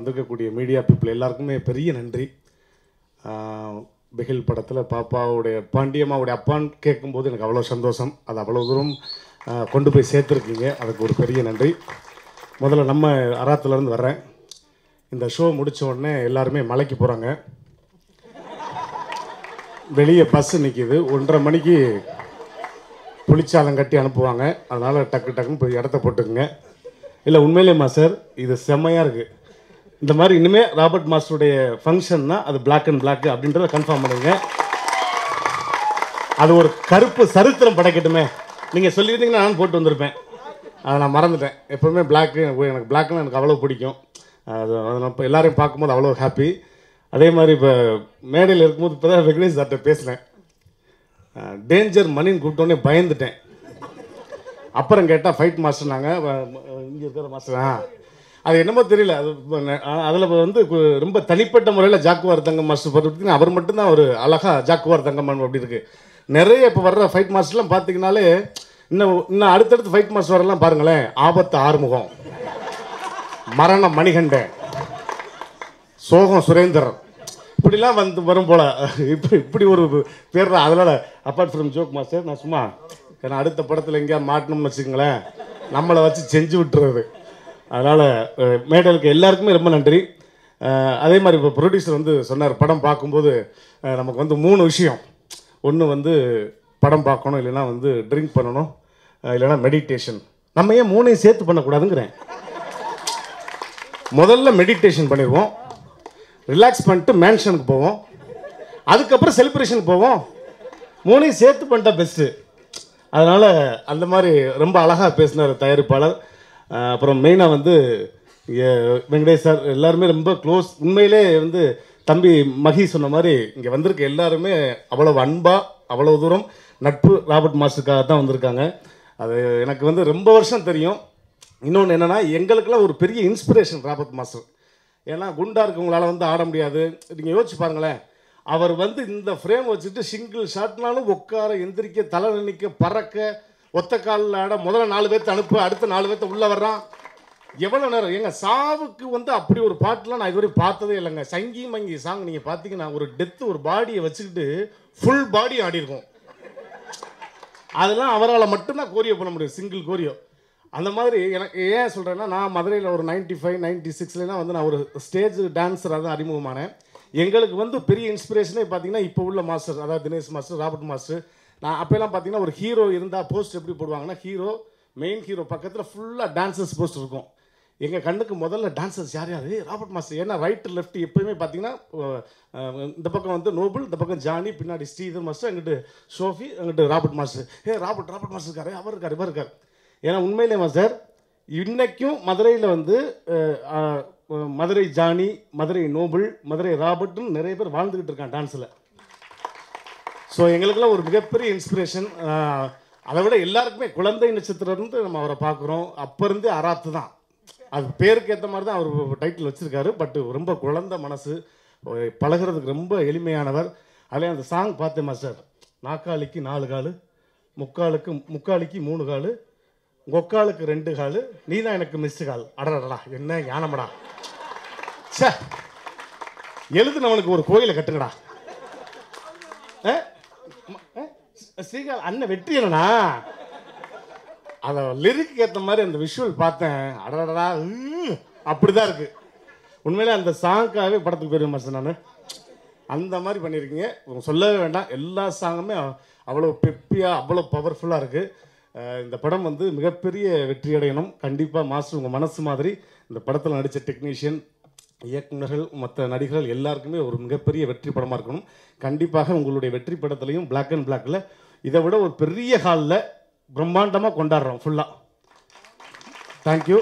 வந்திருக்கக்கூடிய media people எல்லாருக்குமே பெரிய நன்றி ஆஹ் பிகில் படத்தில் பாப்பாவுடைய பாண்டியம்மாவுடைய அப்பான்னு கேட்கும்போது எனக்கு அவ்வளோ சந்தோஷம் அது அவ்வளோ தூரம் ஆஹ் கொண்டு போய் சேர்த்துருக்கீங்க அதுக்கு ஒரு பெரிய நன்றி முதல்ல நம்ம அராத்துலேருந்து வர்றேன் இந்த ஷோ முடிச்ச உடனே எல்லாருமே மலைக்கு போகிறாங்க வெளியே பஸ்ஸு நிற்கிது ஒன்றரை மணிக்கு புளிச்சாதம் கட்டி அனுப்புவாங்க அதனால் டக்கு டக்குன்னு போய் இடத்த போட்டுக்குங்க இல்லை உண்மையிலேயே சார் இது செம்மையாக இருக்குது இந்த மாதிரி இனிமே ராபர்ட் மாஸ்டருடைய ஃபங்க்ஷன்னா அது Black அண்ட் Black அப்படின்றத கன்ஃபார்ம் பண்ணுங்க அது ஒரு கருப்பு சரித்திரம் படைக்கட்டுமே நீங்கள் சொல்லியிருந்தீங்கன்னா நான் போட்டு வந்திருப்பேன் அதை நான் மறந்துட்டேன் எப்போவுமே பிளாக்கு எனக்கு பிளாக்னா எனக்கு அவ்வளோ பிடிக்கும் அது அதை நான் இப்போ எல்லாரையும் பார்க்கும்போது அவ்வளோ ஹாப்பி அதே மாதிரி இப்போ மேடையில் இருக்கும்போது இப்போ தான் வெங்கடேஷ் சார்கிட்ட பேசினேன் டேஞ்சர் மணின்னு கூப்பிட்டோன்னே பயந்துட்டேன் அப்புறம் கேட்டால் ஃபைட் மாஸ்டர் நாங்கள் இங்கே இருக்கிற மாஸ்டர் ஆ அது என்னமோ தெரியல அது அதில் வந்து கு- ரொம்ப தனிப்பட்ட முறையில் ஜாக்குவார் தங்கம் மாஸ்டர் பார்த்து அவர் மட்டும்தான் ஒரு அழகா ஜாக்குவார் தங்கம் அப்படி இருக்கு நிறைய இப்போ வர்ற ஃபைட் மாஸ்டர்லாம் பார்த்தீங்கனாலே இன்னும் இன்னும் அடுத்தடுத்து ஃபைட் மாஸ்டர் வரலாம் பாருங்களேன் ஆபத்து ஆறுமுகம் மரண மணிகண்டன் சோகம் சுரேந்திரன் இப்படிலாம் வந்து வரும் போல இப்படி இப்படி ஒரு பேர் தான் அதனால அப்பார்ட் ஃப்ரம் ஜோக் மாஸ்டர் நான் சும்மா ஏன்னா அடுத்த படத்தில் எங்கேயா மாட்டணும்னு வச்சுக்கோங்களேன் நம்மளை வச்சு செஞ்சு விட்டுறது அதனால் மேடலுக்கு எல்லாருக்குமே ரொம்ப நன்றி அஹ், அதே மாதிரி இப்போ ப்ரொடியூசர் வந்து சொன்னார் படம் பார்க்கும்போது அஹ், நமக்கு வந்து மூணு விஷயம் ஒன்று வந்து படம் பார்க்கணும் இல்லைன்னா வந்து ட்ரிங்க் பண்ணணும் அஹ், இல்லைன்னா மெடிடேஷன் நம்ம ஏன் மூணையும் சேர்த்து பண்ணக்கூடாதுங்கிறேன் முதல்ல மெடிடேஷன் பண்ணிடுவோம் ரிலாக்ஸ் பண்ணிட்டு மேன்ஷனுக்கு போவோம் அதுக்கப்புறம் செலிப்ரேஷனுக்கு போவோம் மூணையும் சேர்த்து பண்ணிட்டா பெஸ்ட்டு அதனால் அந்த மாதிரி ரொம்ப அழகாக பேசினார் தயாரிப்பாளர் அஹ் அப்புறம் மெயினாக வந்து இங்கே வெங்கடேஷ் சார் எல்லாருமே ரொம்ப க்ளோஸ் உண்மையிலே வந்து தம்பி மகி சொன்ன மாதிரி இங்கே வந்திருக்க எல்லாருமே அவ்வளவு அன்பாக அவ்வளோ தூரம் நட்பு ராபர்ட் மாஸ்டருக்காக தான் வந்திருக்காங்க அது எனக்கு வந்து ரொம்ப வருஷம் தெரியும் இன்னொன்று என்னென்னா எங்களுக்கெல்லாம் ஒரு பெரிய இன்ஸ்பிரேஷன் ராபர்ட் மாஸ்டர் ஏன்னா குண்டா இருக்கவங்களால வந்து ஆட முடியாது நீங்கள் யோசிச்சு பாருங்களேன் அவர் வந்து இந்த ஃப்ரேம் வச்சுட்டு சிங்கிள் ஷாட்னாலும் உட்கார எந்திரிக்க தலை நிற்க பறக்க ஒத்த காலில் ஆட முதல்ல நாலு பேர்த்த அனுப்பு அடுத்த நாலு பேர்த்த உள்ளே வர்றான் எவ்வளோ நேரம் ஏங்க சாவுக்கு வந்து அப்படி ஒரு பாட்டுலாம் நான் இதுவரை பார்த்ததே இல்லைங்க சங்கி மங்கி சாங் நீங்கள் பார்த்தீங்கன்னா ஒரு டெத்து ஒரு பாடியை வச்சுக்கிட்டு ஃபுல் பாடி ஆடிருக்கும் அதெல்லாம் அவரால் மட்டும்தான் கோரியோ பண்ண முடியும் சிங்கிள் கோரியோ அந்த மாதிரி எனக்கு ஏன் சொல்கிறேன்னா நான் மதுரையில் ஒரு நைன்ட்டி ஃபைவ் நைன்ட்டி சிக்ஸ்லாம் வந்து நான் ஒரு ஸ்டேஜ் டான்ஸராக தான் அறிமுகமானேன் எங்களுக்கு வந்து பெரிய இன்ஸ்பிரேஷனே பார்த்தீங்கன்னா இப்போ உள்ள மாஸ்டர் அதாவது தினேஷ் மாஸ்டர் ராபர்ட் மாஸ்டர் நான் அப்போல்லாம் பார்த்தீங்கன்னா ஒரு ஹீரோ இருந்தால் போஸ்ட் எப்படி போடுவாங்கன்னா ஹீரோ மெயின் ஹீரோ பக்கத்தில் ஃபுல்லாக டான்சர்ஸ் போஸ்ட் இருக்கும் எங்கள் கண்ணுக்கு முதல்ல டான்சர்ஸ் யார் யார் ஏய், ராபர்ட் மாஸ்டர் ஏன்னா ரைட்டு லெஃப்ட் எப்பயுமே பார்த்தீங்கன்னா அஹ், இந்த பக்கம் வந்து நோபல் இந்த பக்கம் ஜானி பின்னாடி ஸ்ரீதர் மாஸ்டர் அங்கிட்டு ஷோஃபி அங்கிட்டு ராபர்ட் மாஸ்டர் ஏ ராபர்ட் ராபர்ட் மாஸ்டர் இருக்காரு அவர் இருக்காரு இவர் இருக்காரு ஏன்னா உண்மையிலே மாஸ்டர் இன்னைக்கும் மதுரையில் வந்து அஹ், அஹ், மதுரை ஜானி மதுரை நோபல் மதுரை ராபர்ட்னு நிறைய பேர் வாழ்ந்துக்கிட்டு இருக்கான் டான்ஸில் ஸோ எங்களுக்கெல்லாம் ஒரு மிகப்பெரிய இன்ஸ்பிரேஷன் அதை விட எல்லாருக்குமே குழந்தை நட்சத்திரம் இருந்து நம்ம அவரை பார்க்குறோம் அப்போ இருந்தே அராத்து தான் அது பேருக்கு ஏற்ற மாதிரி தான் அவர் டைட்டில் வச்சிருக்காரு பட் ரொம்ப குழந்தை மனசு அஹ் பழகுறதுக்கு ரொம்ப எளிமையானவர் அதில் அந்த சாங் பார்த்தேன் மாஸ்டர் நாக்காளிக்கு நாலு காலு முக்காலுக்கு முக்காலிக்கு மூணு காலு கொக்காலுக்கு ரெண்டு காலு நீ தான் எனக்கு மிஸ்டு கால் அடடடா என்ன ஞானமடா ச்சே எழுதுனவனுக்கு ஒரு கோயிலை கட்டுங்கடா அஹ்? ம- அஹ்? ஸ்ரீகால் அண்ணன் வெற்றியனா அதை லிரிக்கு ஏற்ற மாதிரி அந்த விஷுவல் பார்த்தேன் அடடடா உம், அப்படிதான் இருக்கு உண்மையிலே அந்த சாங்க்காகவே படத்துக்கு போயிருவேன் மாஸ்டர் நான் அந்த மாதிரி பண்ணியிருக்கீங்க உங்க சொல்லவே வேண்டாம் எல்லா சாங்குமே அவ்வளோ பெப்பியாக அவ்வளோ பவர்ஃபுல்லாக இருக்குது இந்த படம் வந்து மிகப்பெரிய வெற்றி அடையணும் கண்டிப்பாக மாஸ்டர் உங்கள் மனசு மாதிரி இந்த படத்தில் நடித்த டெக்னீஷியன் இயக்குனர்கள் மற்ற நடிகர்கள் எல்லாருக்குமே ஒரு மிகப்பெரிய வெற்றி படமாக இருக்கணும் கண்டிப்பாக உங்களுடைய வெற்றி படத்துலையும் Black அண்ட் பிளாக்ல இதை விட ஒரு பெரிய ஹாலில் பிரம்மாண்டமாக கொண்டாடுறோம் ஃபுல்லாக தேங்க்யூ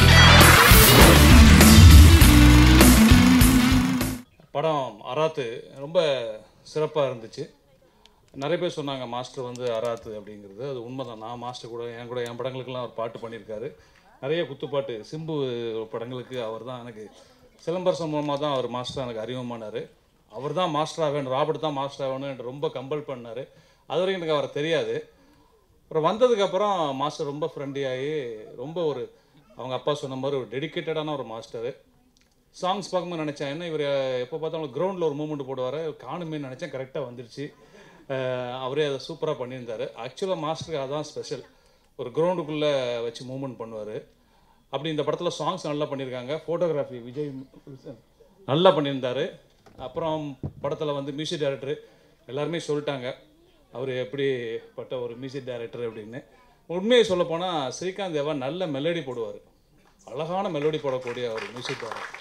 படம் அராத்து ரொம்ப சிறப்பாக இருந்துச்சு நிறைய பேர் சொன்னாங்க மாஸ்டர் வந்து அராத்து அப்படிங்கிறது அது உண்மைதான் நான் மாஸ்டர் கூட என் கூட என் படங்களுக்கெல்லாம் அவர் பாட்டு பண்ணியிருக்காரு நிறைய குத்துப்பாட்டு சிம்பு படங்களுக்கு அவர் தான் எனக்கு சிலம்பரசன் மூலமாக தான் அவர் மாஸ்டர் எனக்கு அறிமுகமானார் அவர் தான் மாஸ்டர் ஆகணும் ராபர்ட் தான் மாஸ்டர் ஆகணும்னு எனக்கு ரொம்ப கம்பல் பண்ணார் அது வரைக்கும் எனக்கு அவரை தெரியாது அப்புறம் வந்ததுக்கப்புறம் மாஸ்டர் ரொம்ப ஃப்ரெண்ட்லி ஆகி ரொம்ப ஒரு அவங்க அப்பா சொன்ன மாதிரி ஒரு டெடிக்கேட்டடான ஒரு மாஸ்டரு சாங்ஸ் பார்க்கும்போது நினச்சேன் என்ன இவர் எப்போ பார்த்தாலும் கிரவுண்டில் ஒரு மூமெண்ட் போடுவார் காணுமே நினச்சேன் கரெக்டாக வந்துருச்சு அஹ் அவரே அதை சூப்பராக பண்ணியிருந்தார் ஆக்சுவலாக மாஸ்டருக்கு அதான் ஸ்பெஷல் ஒரு கிரவுண்டுக்குள்ளே வச்சு மூமெண்ட் பண்ணுவார் அப்படி இந்த படத்தில் சாங்ஸ் நல்லா பண்ணியிருக்காங்க ஃபோட்டோகிராஃபி விஜய் நல்லா பண்ணியிருந்தார் அப்புறம் படத்தில் வந்து மியூசிக் டைரக்டர் எல்லாருமே சொல்லிட்டாங்க அவர் எப்படிப்பட்ட ஒரு மியூசிக் டைரக்டர் அப்படின்னு உண்மையை சொல்லப் போனால் ஸ்ரீகாந்த் தேவா நல்ல மெலடி போடுவார் அழகான மெலோடி போடக்கூடிய ஒரு மியூசிக் டைரக்டர்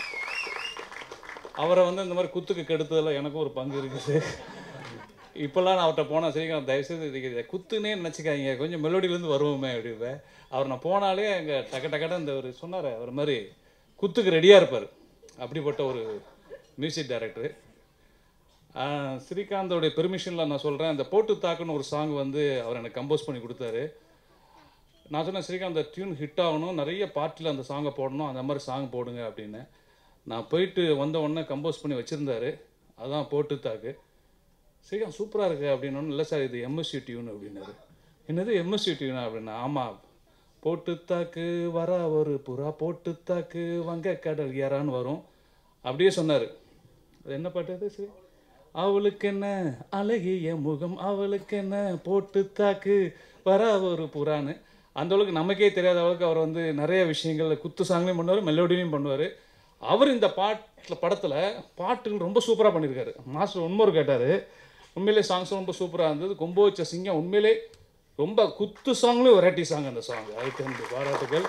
அவரை வந்து இந்த மாதிரி குத்துக்கு கெடுத்ததில் எனக்கும் ஒரு பங்கு இருக்குது இப்போல்லாம் நான் அவர்கிட்ட போனால் ஸ்ரீகாந்த் தயவுசெய்து இதுக்கு இதை குத்துனே நினச்சிக்காதீங்க கொஞ்சம் மெலோடியிலேருந்து வருவோமே அப்படிப்பேன் அவர் நான் போனாலே அங்கே டக்க டக்கட இந்த ஒரு சொன்னார் அவர் மாதிரி குத்துக்கு ரெடியாக இருப்பார் அப்படிப்பட்ட ஒரு மியூசிக் டைரக்டர் ஸ்ரீகாந்தோடைய பெர்மிஷனில் நான் சொல்கிறேன் அந்த போட்டு தாக்குன்னு ஒரு சாங் வந்து அவர் எனக்கு கம்போஸ் பண்ணி கொடுத்தாரு நான் சொன்னேன் ஸ்ரீகாந்த் அந்த டியூன் ஹிட் ஆகணும் நிறைய பார்ட்டியில் அந்த சாங்கை போடணும் அந்த மாதிரி சாங் போடுங்க அப்படின்னு நான் போயிட்டு வந்த உடனே கம்போஸ் பண்ணி வச்சுருந்தாரு அதான் போட்டு தாக்கு ஸ்ரீகாந்த் சூப்பராக இருக்கு அப்படின்னு இல்லை சார் இது எம்எஸ்சி டியூன் அப்படின்னாரு என்னது எம்எஸ்சி டியூனா அப்படின்னா ஆமாம் போட்டு தாக்கு வரா ஒரு புறா போட்டு தாக்கு வங்க கடல் யாரான்னு வரும் அப்படியே சொன்னார் அது என்ன பாட்டு அது சரி அவளுக்கு என்ன அழகிய முகம் அவளுக்கு என்ன போட்டு தாக்கு வரா ஒரு புறான்னு அந்த அளவுக்கு நமக்கே தெரியாத அளவுக்கு அவர் வந்து நிறைய விஷயங்கள் குத்து சாங்லையும் பண்ணுவார் மெலோடிலையும் பண்ணுவார் அவர் இந்த பாட்டில் படத்தில் பாட்டுகள் ரொம்ப சூப்பராக பண்ணியிருக்காரு மாஸ்டர் உண்மை கேட்டார் உண்மையிலே சாங்ஸ் ரொம்ப சூப்பராக இருந்தது கொம்பு வச்ச சிங்கம் உண்மையிலே ரொம்ப குத்து சாங்லேயும் வெரைட்டி சாங் அந்த சாங் அதுக்கு வந்து பாராட்டுகள்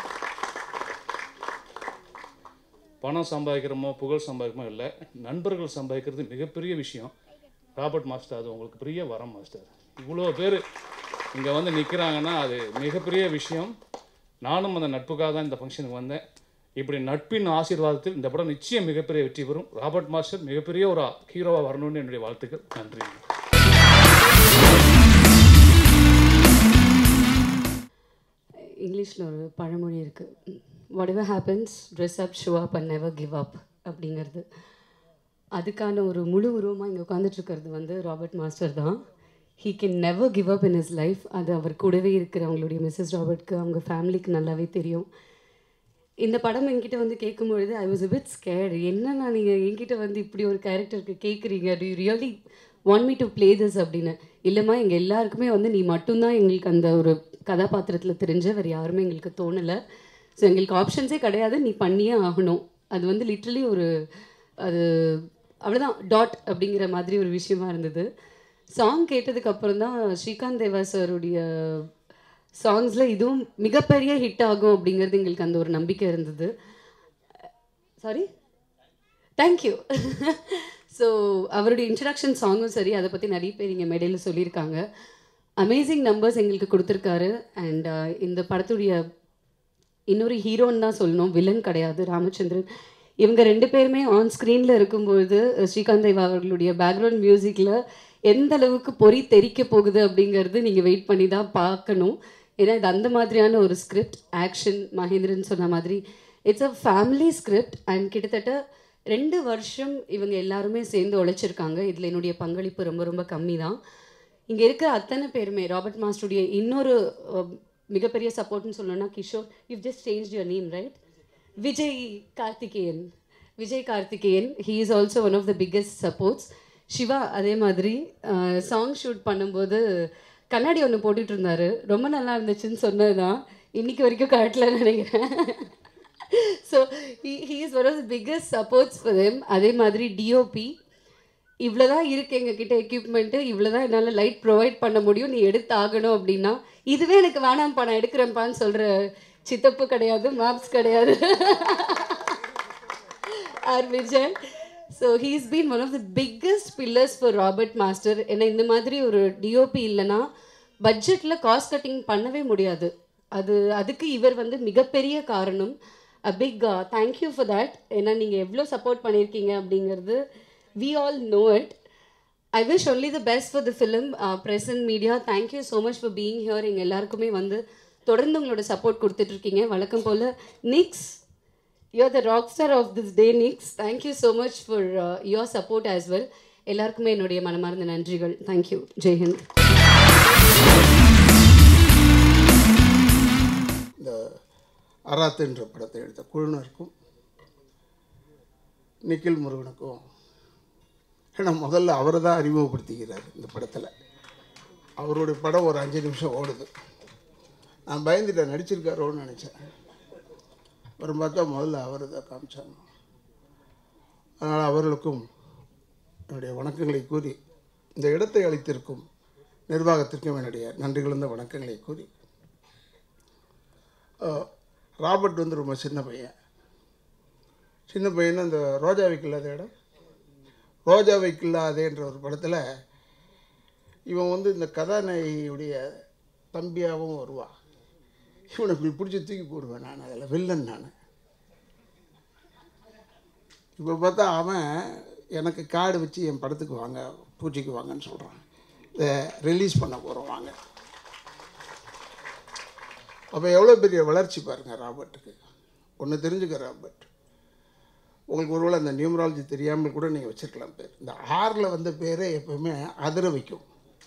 பணம் சம்பாதிக்கிறோமோ புகழ் சம்பாதிக்கிறோமோ இல்லை நண்பர்கள் சம்பாதிக்கிறது மிகப்பெரிய விஷயம் ராபர்ட் மாஸ்டர் அது உங்களுக்கு பெரிய வரம் மாஸ்டர் இவ்வளோ பேர் இங்கே வந்து நிற்கிறாங்கன்னா அது மிகப்பெரிய விஷயம் நானும் அந்த நட்புக்காக தான் இந்த ஃபங்க்ஷனுக்கு வந்தேன் இப்படி நட்பின் ஆசீர்வாதத்தில் இந்த படம் நிச்சயம் மிகப்பெரிய வெற்றி பெறும் ராபர்ட் மாஸ்டர் மிகப்பெரிய ஒரு ஹீரோவாக வரணும்னு என்னுடைய வாழ்த்துக்கள் நன்றி இங்கிலீஷில் ஒரு பழமொழி இருக்குது whatever happens dress up show up and never give up அப்படிங்கிறது அதுக்கான ஒரு முழு உருவமாக இங்கே உட்காந்துட்ருக்கிறது வந்து ராபர்ட் மாஸ்டர் தான் he can never give up in is life அது அவர் கூடவே இருக்கிற அவங்களுடைய மிஸ்ஸஸ் ராபர்ட்க்கு அவங்க ஃபேமிலிக்கு நல்லாவே தெரியும் இந்த படம் என்கிட்ட வந்து கேட்கும்பொழுது I was a bit scared என்னண்ணா நீங்கள் என்கிட்ட வந்து இப்படி ஒரு கேரக்டருக்கு கேட்குறீங்க do you really want me to play this அப்படின்னு இல்லைம்மா எங்கள் எல்லாருக்குமே வந்து நீ மட்டும்தான் எங்களுக்கு அந்த ஒரு கதாபாத்திரத்தில் தெரிஞ்ச வேறு யாருமே எங்களுக்கு தோணலை ஸோ எங்களுக்கு ஆப்ஷன்ஸே கிடையாது நீ பண்ணியே ஆகணும் அது வந்து லிட்ரலி ஒரு அது அவ்வளோதான் டாட் அப்படிங்கிற மாதிரி ஒரு விஷயமா இருந்தது சாங் கேட்டதுக்கு அப்புறம் தான் ஸ்ரீகாந்த் தேவா சாருடைய சாங்ஸில் இதுவும் மிகப்பெரிய ஹிட் ஆகும் அப்படிங்கிறது எங்களுக்கு அந்த ஒரு நம்பிக்கை இருந்தது சாரி தேங்க்யூ ஸோ அவருடைய இன்ட்ரடக்ஷன் சாங்கும் சரி அதை பற்றி நிறைய பேர் இங்கே மேடையில் சொல்லியிருக்காங்க அமேசிங் நம்பர்ஸ் எங்களுக்கு கொடுத்துருக்காரு அண்ட் இந்த படத்துடைய இன்னொரு ஹீரோன்னு தான் சொல்லணும் வில்லன் கிடையாது ராமச்சந்திரன் இவங்க ரெண்டு பேருமே ஆன் ஸ்க்ரீனில் இருக்கும்பொழுது ஸ்ரீகாந்த் தேவா அவர்களுடைய பேக்ரவுண்ட் மியூசிக்கில் எந்த அளவுக்கு பொறி தெறிக்க போகுது அப்படிங்கிறது நீங்கள் வெயிட் பண்ணி தான் பார்க்கணும் ஏன்னா இது அந்த மாதிரியான ஒரு ஸ்கிரிப்ட் ஆக்ஷன் மகேந்திரன் சொன்ன மாதிரி it's a family script and கிட்டத்தட்ட ரெண்டு வருஷம் இவங்க எல்லாருமே சேர்ந்து உழைச்சிருக்காங்க இதில் என்னுடைய பங்களிப்பு ரொம்ப ரொம்ப கம்மி தான் இங்கே இருக்கிற அத்தனை பேருமே ராபர்ட் மாஸ்டருடைய இன்னொரு அஹ், மிகப்பெரிய சப்போர்ட்னு சொல்லணும்னா Kishore you just change your name right Vijay Karthikeyan Vijay Karthikeyan he is also one of the biggest supports Siva அதே மாதிரி சாங் ஷூட் பண்ணும்போது கண்ணாடி ஒன்று போட்டுட்டு இருந்தாரு ரொம்ப நல்லா இருந்துச்சுன்னு சொன்னது தான் இன்னைக்கு வரைக்கும் கரெக்டில் நினைக்கிறேன் so he is one of the biggest supports for them அதே மாதிரி டிஓபி இவ்வளோதான் இருக்கு எங்ககிட்ட எக்யூப்மெண்ட்டு இவ்வளோதான் என்னால் லைட் ப்ரொவைட் பண்ண முடியும் நீ எடுத்து ஆகணும் அப்படின்னா இதுவே எனக்கு வேணாம்ப்பா நான் எடுக்கிறேன்ப்பான்னு சொல்கிற சித்தப்பு கிடையாது மேப்ஸ் கிடையாது R Vijay so he's been one of the biggest pillars for Robert master ஏன்னா இந்த மாதிரி ஒரு டிஓபி இல்லைன்னா பட்ஜெட்டில் காஸ்ட் கட்டிங் பண்ணவே முடியாது அது அதுக்கு இவர் வந்து மிகப்பெரிய காரணம் a big thank you for that ஏன்னா நீங்கள் எவ்வளோ சப்போர்ட் பண்ணியிருக்கீங்க அப்படிங்கிறது we all know it I wish only the best for the film present media thank you so much for being here எங்கள் எல்லாருக்குமே வந்து தொடர்ந்து உங்களோட சப்போர்ட் கொடுத்துட்ருக்கீங்க வழக்கம் போல் Nix you're the rock star of this day Nix thank you so much for your support as well எல்லாருக்குமே என்னுடைய மனமார்ந்த நன்றிகள் தேங்க்யூ ஜெய்ஹிந்த் இந்த அராத்து என்ற படத்தை எடுத்த குழுனருக்கும் நிக்கில் முருகனுக்கும் ஏன்னா முதல்ல அவரை தான் அறிமுகப்படுத்திக்கிறார் இந்த படத்தில் அவருடைய படம் ஒரு அஞ்சு நிமிஷம் ஓடுது நான் பயந்துட்டேன் நடிச்சிருக்காரோன்னு நினச்சேன் அப்புறம் பார்த்தா முதல்ல அவர் தான் காமிச்சாங்க அதனால் அவர்களுக்கும் என்னுடைய வணக்கங்களை கூறி இந்த இடத்தை அளித்திருக்கும் நிர்வாகத்திற்கும் என்னுடைய நன்றி கலந்த வணக்கங்களை கூறி அஹ், ராபர்ட் வந்து ரொம்ப சின்ன பையன் சின்ன பையன் அந்த ரோஜாவைக்கு இல்லாத இடம் ரோஜாவைக்கு இல்லாதேன்ற ஒரு படத்தில் இவன் வந்து இந்த கதாநாயகியுடைய தம்பியாகவும் வருவான் இவனை இப்படி பிடிச்சி தூக்கி போடுவேன் நான் அதில் வில்லன் நான் இப்போ பார்த்தா அவன் எனக்கு கார்டு வச்சு என் படத்துக்கு வாங்க பூஜைக்கு வாங்கன்னு சொல்கிறான் இதை ரிலீஸ் பண்ண போகிறோம் வாங்க அப்போ எவ்வளோ பெரிய வளர்ச்சி பாருங்கள் ராபர்ட்டுக்கு ஒன்று தெரிஞ்சுக்க ராபர்ட் உங்களுக்கு ஒருவேளை அந்த நியூமராலஜி தெரியாமல் கூட நீங்கள் வச்சிருக்கலாம் பேர் இந்த ஆறில் வந்த பேரே எப்பவுமே அதிர வைக்கும்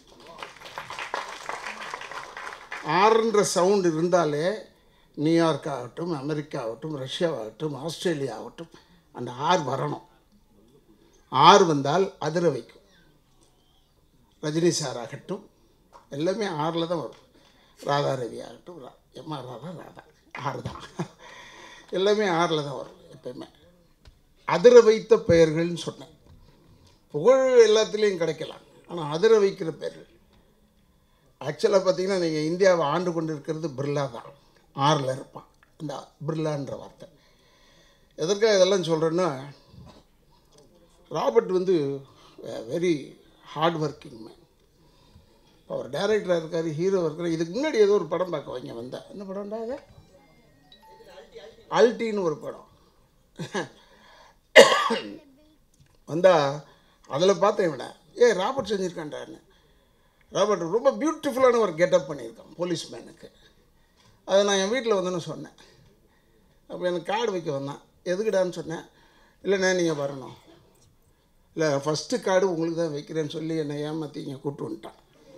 ஆறுன்ற சவுண்ட் இருந்தாலே நியூயார்க் ஆகட்டும் அமெரிக்கா ஆகட்டும் ரஷ்யா ஆகட்டும் ஆஸ்திரேலியா ஆகட்டும் அந்த ஆறு வரணும் ஆறு வந்தால் அதிர வைக்கும் ரஜினி சார் ஆகட்டும் எல்லாமே ஆறில் தான் வரும் ராதா ரவி ஆகட்டும் ரா எம்ஆர் ராதா ராதா ஆறு தான் எல்லாமே ஆறில் தான் வரும் எப்பயுமே அதிர வைத்த பெயர்கள்னு சொன்னேன் புகழ் எல்லாத்துலேயும் கிடைக்கலாம் ஆனால் அதிர வைக்கிற பெயர்கள் ஆக்சுவலாக பார்த்தீங்கன்னா நீங்கள் இந்தியாவை ஆண்டு கொண்டு இருக்கிறது பிர்லா தான் ஆறில் இருப்பான் இந்த பிர்லான்ற வார்த்தை எதற்காக இதெல்லாம் சொல்கிறேன்னா ராபர்ட் வந்து வெரி ஹார்ட் ஒர்க்கிங் மேன் அவர் டைரக்டராக இருக்கார் ஹீரோ இருக்கார் இதுக்கு முன்னாடி ஏதோ ஒரு படம் பார்க்க வைங்க வந்தேன் என்ன படம்டா அது அல்டின்னு ஒரு படம் வந்தா அதில் பார்த்தேன் இவனை ஏ ராபர்ட் செஞ்சுருக்கான்டான்னு ராபர்ட் ரொம்ப பியூட்டிஃபுல்லான ஒரு கெட்டப் பண்ணியிருக்கான் போலீஸ் மேனுக்கு அதை நான் என் வீட்டில் வந்தேன்னு சொன்னேன் அப்போ எனக்கு கார்டு வைக்க வந்தான் எதுக்குடான்னு சொன்னேன் இல்லைண்ணே நீங்கள் வரணும் இல்லை ஃபஸ்ட்டு கார்டு உங்களுக்கு தான் வைக்கிறேன்னு சொல்லி என்னை ஏமாற்றி இங்கே கூப்பிட்டு வந்துட்டான்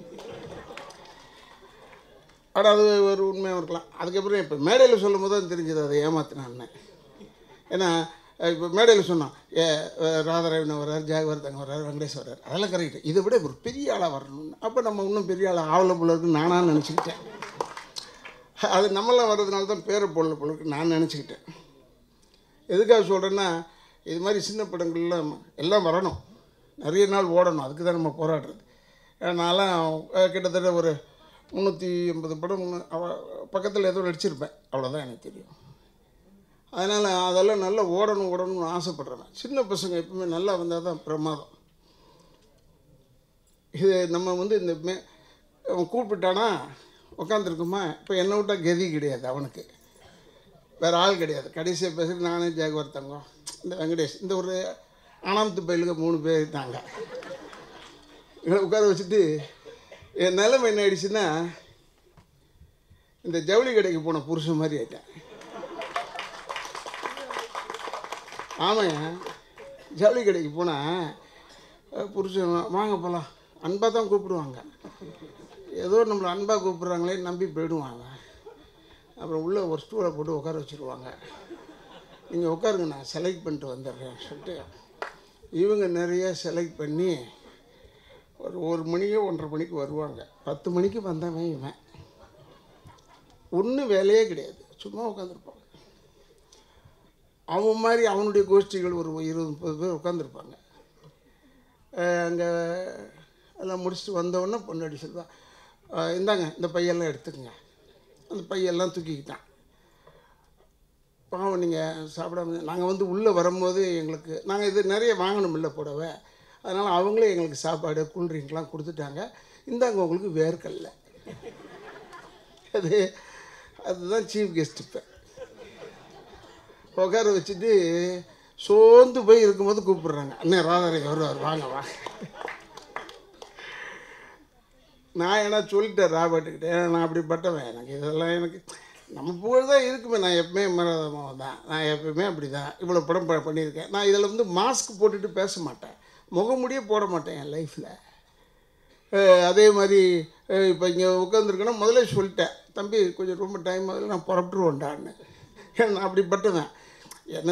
ஆனால் அது ஒரு உண்மையாக இருக்கலாம் அதுக்கப்புறம் இப்போ மேடையில் சொல்லும் போது தான் தெரிஞ்சது அதை ஏமாத்தினான்னு ஏன்னா இப்போ மேடையில் சொன்னான் ஏ ராதாரவின வர்றார் ஜாகவர்தங்க வர்றார் வெங்கடேஷ் வர்றார் அதெல்லாம் கரெக்டு இதை விட ஒரு பெரிய ஆளாக வரணும்னு அப்போ நம்ம இன்னும் பெரிய ஆளாக ஆவல போல இருக்குன்னு நானாக நினச்சிக்கிட்டேன் அது நம்மளாம் வர்றதுனால தான் பேரை போடல போல இருக்கு நான் நினச்சிக்கிட்டேன் எதுக்காக சொல்கிறேன்னா இது மாதிரி சின்ன படங்கள்லாம் எல்லாம் வரணும் நிறைய நாள் ஓடணும் அதுக்கு தான் நம்ம போராடுறது நான்லாம் அஹ், கிட்டத்தட்ட ஒரு முந்நூற்றி எண்பது படம் முன்னூ- அவ பக்கத்தில் ஏதோ நடிச்சிருப்பேன் அவ்வளோதான் எனக்கு தெரியும் அதனால் அதெல்லாம் நல்லா ஓடணும் ஓடணும்னு ஆசைப்படுறேன் சின்ன பசங்க எப்பவுமே நல்லா வந்தால் தான் பிரமாதம் இது நம்ம வந்து இந்த மே அவன் கூப்பிட்டானா உட்காந்துருக்குமா இப்போ என்னை விட்டால் கதி கிடையாது அவனுக்கு வேறு ஆள் கிடையாது கடைசியாக பேசுகிற நானே ஜாகவர் தங்கம் இந்த வெங்கடேஷ் இந்த ஒரு அனாமத்து பயிலுக்கு மூணு பேர் இருந்தாங்க இவனை உட்கார வச்சுட்டு என் நிலைமை என்ன ஆயிடுச்சுன்னா இந்த ஜவுளி கடைக்கு போன புருஷன் மாதிரி ஆயிட்டேன் ஆமாங்க ஜவுளி கடைக்கு போனால் புருஷன் வாங்க போகலாம் அன்பாக தான் கூப்பிடுவாங்க ஏதோ நம்மளை அன்பாக கூப்பிட்றாங்களே நம்பி போயிடுவாங்க அப்புறம் உள்ளே ஒரு ஸ்டூலை போட்டு உட்கார வச்சுருவாங்க நீங்கள் உட்காருங்க நான் செலக்ட் பண்ணிட்டு வந்துடுறேன் சொல்லிட்டு இவங்க நிறைய செலக்ட் பண்ணி ஒரு ஒரு மணிக்கோ ஒன்றரை மணிக்கு வருவாங்க பத்து மணிக்கு வந்தவன் இவன் ஒன்றும் வேலையே கிடையாது சும்மா உட்காந்துருப்பாங்க அவன் மாதிரி அவனுடைய கோஷ்டிகள் ஒரு இருபது முப்பது பேர் உட்காந்துருப்பாங்க அங்கே எல்லாம் முடிச்சுட்டு வந்தவொடனே பொண்ணாடி சொல்லுவா "அஹ், இந்தாங்க இந்த பையெல்லாம் எடுத்துக்கங்க அந்த பையெல்லாம் தூக்கிக்கிட்டான் பாவம் நீங்கள் சாப்பிடாம நாங்கள் வந்து உள்ளே வரும்போது எங்களுக்கு நாங்கள் இது நிறைய வாங்கணும் இல்லை புடவை அதனால் அவங்களே எங்களுக்கு சாப்பாடு கூல்ட்ரிங்க்லாம் கொடுத்துட்டாங்க இந்தாங்க உங்களுக்கு வேர்க்கல்ல அது அதுதான் சீஃப் கெஸ்ட் இப்போ உட்கார வச்சுட்டு சோர்ந்து போய் இருக்கும்போது கூப்பிடுறாங்க அண்ணன் ராதாரை வருவார் வாங்க வாங்க நான் ஏன்னா சொல்லிட்டேன் ராபர்ட்டுக்கிட்ட ஏன்னா நான் அப்படிப்பட்டவன் எனக்கு இதெல்லாம் எனக்கு நம்ம புகழ் தான் இருக்குமே நான் எப்பவுமே மரதமாக தான் நான் எப்பவுமே அப்படி தான் இவ்வளோ படம் ப- பண்ணியிருக்கேன் நான் இதில் வந்து மாஸ்க் போட்டுட்டு பேச மாட்டேன் முகமுடியே போட மாட்டேன் என் லைஃப்பில் அதே மாதிரி இப்போ இங்கே உட்காந்துருக்கேன்னா முதல்ல சொல்லிட்டேன் தம்பி கொஞ்சம் ரொம்ப டைம் ஆகுது நான் புறப்பட்டுருவோண்டான்னு ஏன்னா நான் அப்படிப்பட்டவன் என்னை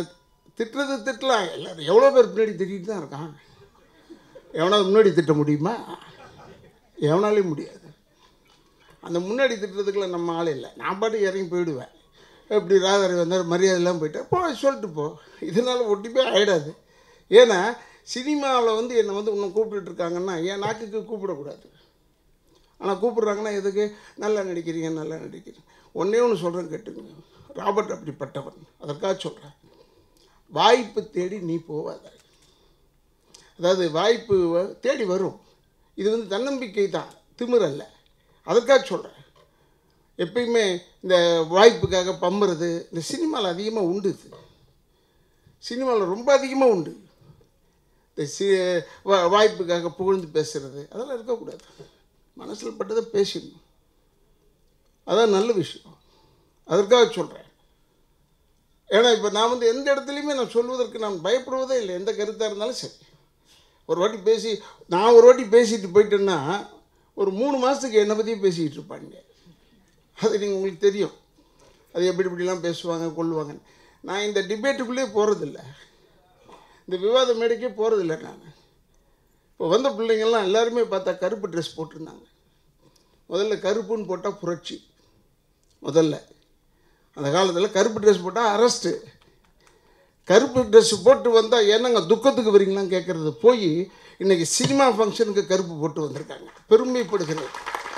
திட்டுறது திட்டலாம் எல்லாரும் எவ்வளோ பேர் பின்னாடி திட்டிட்டு தான் இருக்கான் எவனாவது முன்னாடி திட்ட முடியுமா எவனாலையும் முடியாது அந்த முன்னாடி திட்டுறதுக்குலாம் நம்ம ஆள் இல்லை நான் பாட்டு இறங்கி போயிடுவேன் இப்படி ராதாரி வந்தார் மரியாதைலாம் போயிட்டேன் போ சொல்லிட்டு போ இதனால் ஒட்டிப்பே ஆகிடாது ஏன்னா சினிமாவில் வந்து என்னை வந்து இன்னும் கூப்பிட்டுட்டு இருக்காங்கன்னா என் நாட்டுக்கு கூப்பிடக்கூடாது ஆனால் கூப்பிடுறாங்கன்னா எதுக்கு நல்லா நடிக்கிறீங்க நல்லா நடிக்கிறீங்க ஒன்றே ஒன்று சொல்கிறேன் கேட்டுங்க ராபர்ட் அப்படிப்பட்டவன் அதற்காக சொல்கிறேன் வாய்ப்பு தேடி நீ போவாத அதாவது வாய்ப்பு வ- தேடி வரும் இது வந்து தன்னம்பிக்கை தான் திமிர் அல்ல அதற்காக சொல்கிறேன் எப்பயுமே இந்த வாய்ப்புக்காக பம்புறது இந்த சினிமாவில் அதிகமாக உண்டு இது சினிமாவில் ரொம்ப அதிகமாக உண்டு இந்த சி வா- வாய்ப்புக்காக புகழ்ந்து பேசுறது அதெல்லாம் இருக்கக்கூடாது மனசில் பட்டதை பேசணும் அதான் நல்ல விஷயம் அதற்காக சொல்கிறேன் ஏன்னா இப்போ நான் வந்து எந்த இடத்துலையுமே நான் சொல்வதற்கு நான் பயப்படுவதே இல்லை எந்த கருத்தாக இருந்தாலும் சரி ஒரு வாட்டி பேசி நான் ஒரு வாட்டி பேசிட்டு போயிட்டேன்னா ஒரு மூணு மாதத்துக்கு என்னை பற்றியே பேசிக்கிட்டு இருப்பாங்க அது நீங்கள் உங்களுக்கு தெரியும் அது எப்படி இப்படிலாம் பேசுவாங்க கொள்ளுவாங்க நான் இந்த டிபேட்டுக்குள்ளே போகிறதில்ல இந்த விவாத மேடைக்கே போகிறதில்ல நான் இப்போ வந்த பிள்ளைங்கள்லாம் எல்லாருமே பார்த்தா கருப்பு ட்ரெஸ் போட்டிருந்தாங்க முதல்ல கருப்புன்னு போட்டால் புரட்சி முதல்ல அந்த காலத்தில் கருப்பு ட்ரெஸ் போட்டால் அரெஸ்ட்டு கருப்பு ட்ரெஸ் போட்டு வந்தால் என்னங்க துக்கத்துக்கு வரீங்களான்னு கேட்குறது போய் இன்னைக்கு சினிமா ஃபங்க்ஷனுக்கு கருப்பு போட்டு வந்திருக்காங்க பெருமைப்படுகிறேன்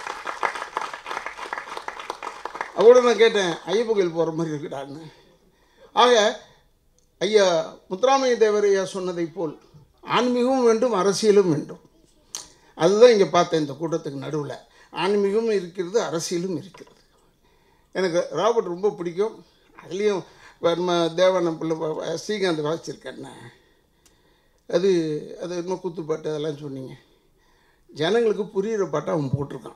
அதோட நான் கேட்டேன் ஐயப்ப கோயில் போகிற மாதிரி இருக்குடான்னு ஆக ஐயா முத்துராமலிங்க தேவர் ஐயா சொன்னதைப் போல் ஆன்மீகமும் வேண்டும் அரசியலும் வேண்டும் அதுதான் இங்கே பார்த்தேன் இந்த கூட்டத்துக்கு நடுவில் ஆன்மீகமும் இருக்கிறது அரசியலும் இருக்கிறது எனக்கு ராபர்ட் ரொம்ப பிடிக்கும் அதுலேயும் நம்ம தேவன பிள்ளை ப- ப- ஸ்ரீகாந்த் வாசிச்சிருக்கேன்னா அது அது இன்னும் குத்துப்பாட்டு அதெல்லாம் சொன்னீங்க ஜனங்களுக்கு புரிகிற பாட்டை அவன் போட்டிருக்கான்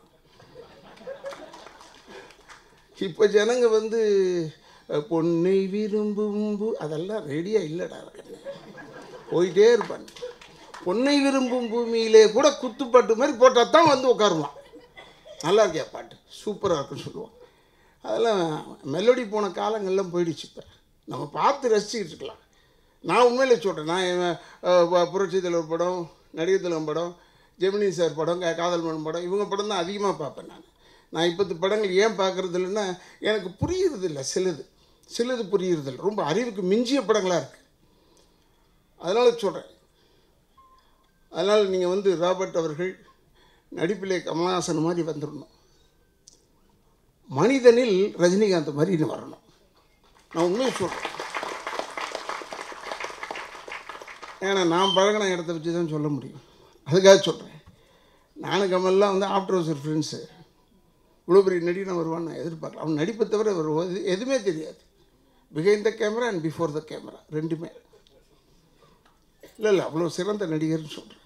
இப்போ ஜனங்க வந்து அஹ், பொன்னை விரும்பும் பூ- அதெல்லாம் ரெடியாக இல்லைடா கண்ணு. போயிட்டே இருப்பான் பொன்னை விரும்பும் பூமியிலே கூட குத்துப்பாட்டு மாதிரி போட்டால் தான் வந்து உட்காருவான் நல்லா இருக்கியா பாட்டு சூப்பராக இருக்குன்னு சொல்லுவான் அதெல்லாம் மெலோடி போன காலங்கள்லாம் போயிடுச்சு இப்போ நம்ம பார்த்து ரசிச்சுக்கிட்டு இருக்கலாம் நான் உண்மையிலே சொல்கிறேன் நான் இவன், அஹ், ப- புரட்சி தலைவர் படம் நடிகர் தலைவன் படம் ஜெமினி சார் படம் கா- காதல் மனம் படம் இவங்க படம் தான் அதிகமாக பார்ப்பேன் நான் நான் இப்போத்து படங்கள் ஏன் பார்க்குறது இல்லைன்னா எனக்கு புரியுறது இல்லை சிலது சிலது புரியுறது இல்லை ரொம்ப அறிவுக்கு மிஞ்சிய படங்களாக இருக்குது அதனால் சொல்கிறேன் அதனால் நீங்கள் வந்து ராபர்ட் அவர்கள் நடிப்பிலே கமலஹாசன் மாதிரி வந்துடணும் மனிதனில் ரஜினிகாந்த் மாதிரி நீ வரணும் நான் உண்மையை சொல்கிறேன் ஏன்னா நான் பழகின இடத்த வச்சு தான் சொல்ல முடியும் அதுக்காக சொல்கிறேன் நானும் கமல்லாம் வந்து ஆஃப்டர் ஹவுஸ் ஃப்ரெண்ட்ஸு இவ்வளோ பெரிய நடிகன் வருவான்னு நான் எதிர்பார்க்கல அவன் நடிப்பை தவிர ஒரு எது- எதுவுமே தெரியாது behind the camera and before the camera ரெண்டுமே இல்லை இல்லை அவ்வளோ சிறந்த நடிகர்னு சொல்கிறேன்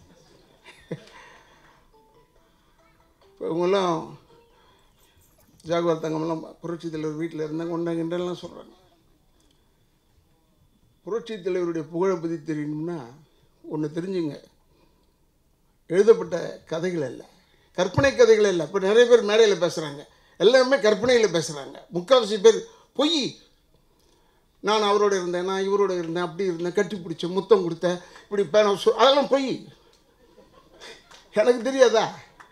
இப்போ இவங்கெல்லாம் ஜாகுவார் தங்கமெல்லாம் புரட்சி தலைவர் வீட்டில் இருந்தாங்க ஒன்றா கிண்டல்லாம் சொல்கிறாங்க புரட்சி தலைவருடைய புகழை பற்றி தெரியணும்னா ஒன்று தெரிஞ்சுங்க எழுதப்பட்ட கதைகள் அல்ல கற்பனை கதைகள் இல்லை இப்போ நிறைய பேர் மேடையில் பேசுகிறாங்க எல்லாருமே கற்பனையில் பேசுகிறாங்க முக்கால்வாசி பேர் பொய் நான் அவரோட இருந்தேன் நான் இவரோட இருந்தேன் அப்படி இருந்தேன் கட்டி பிடிச்சேன் முத்தம் கொடுத்தேன் இப்படி பேன சொ- அதெல்லாம் பொய் எனக்கு தெரியாதா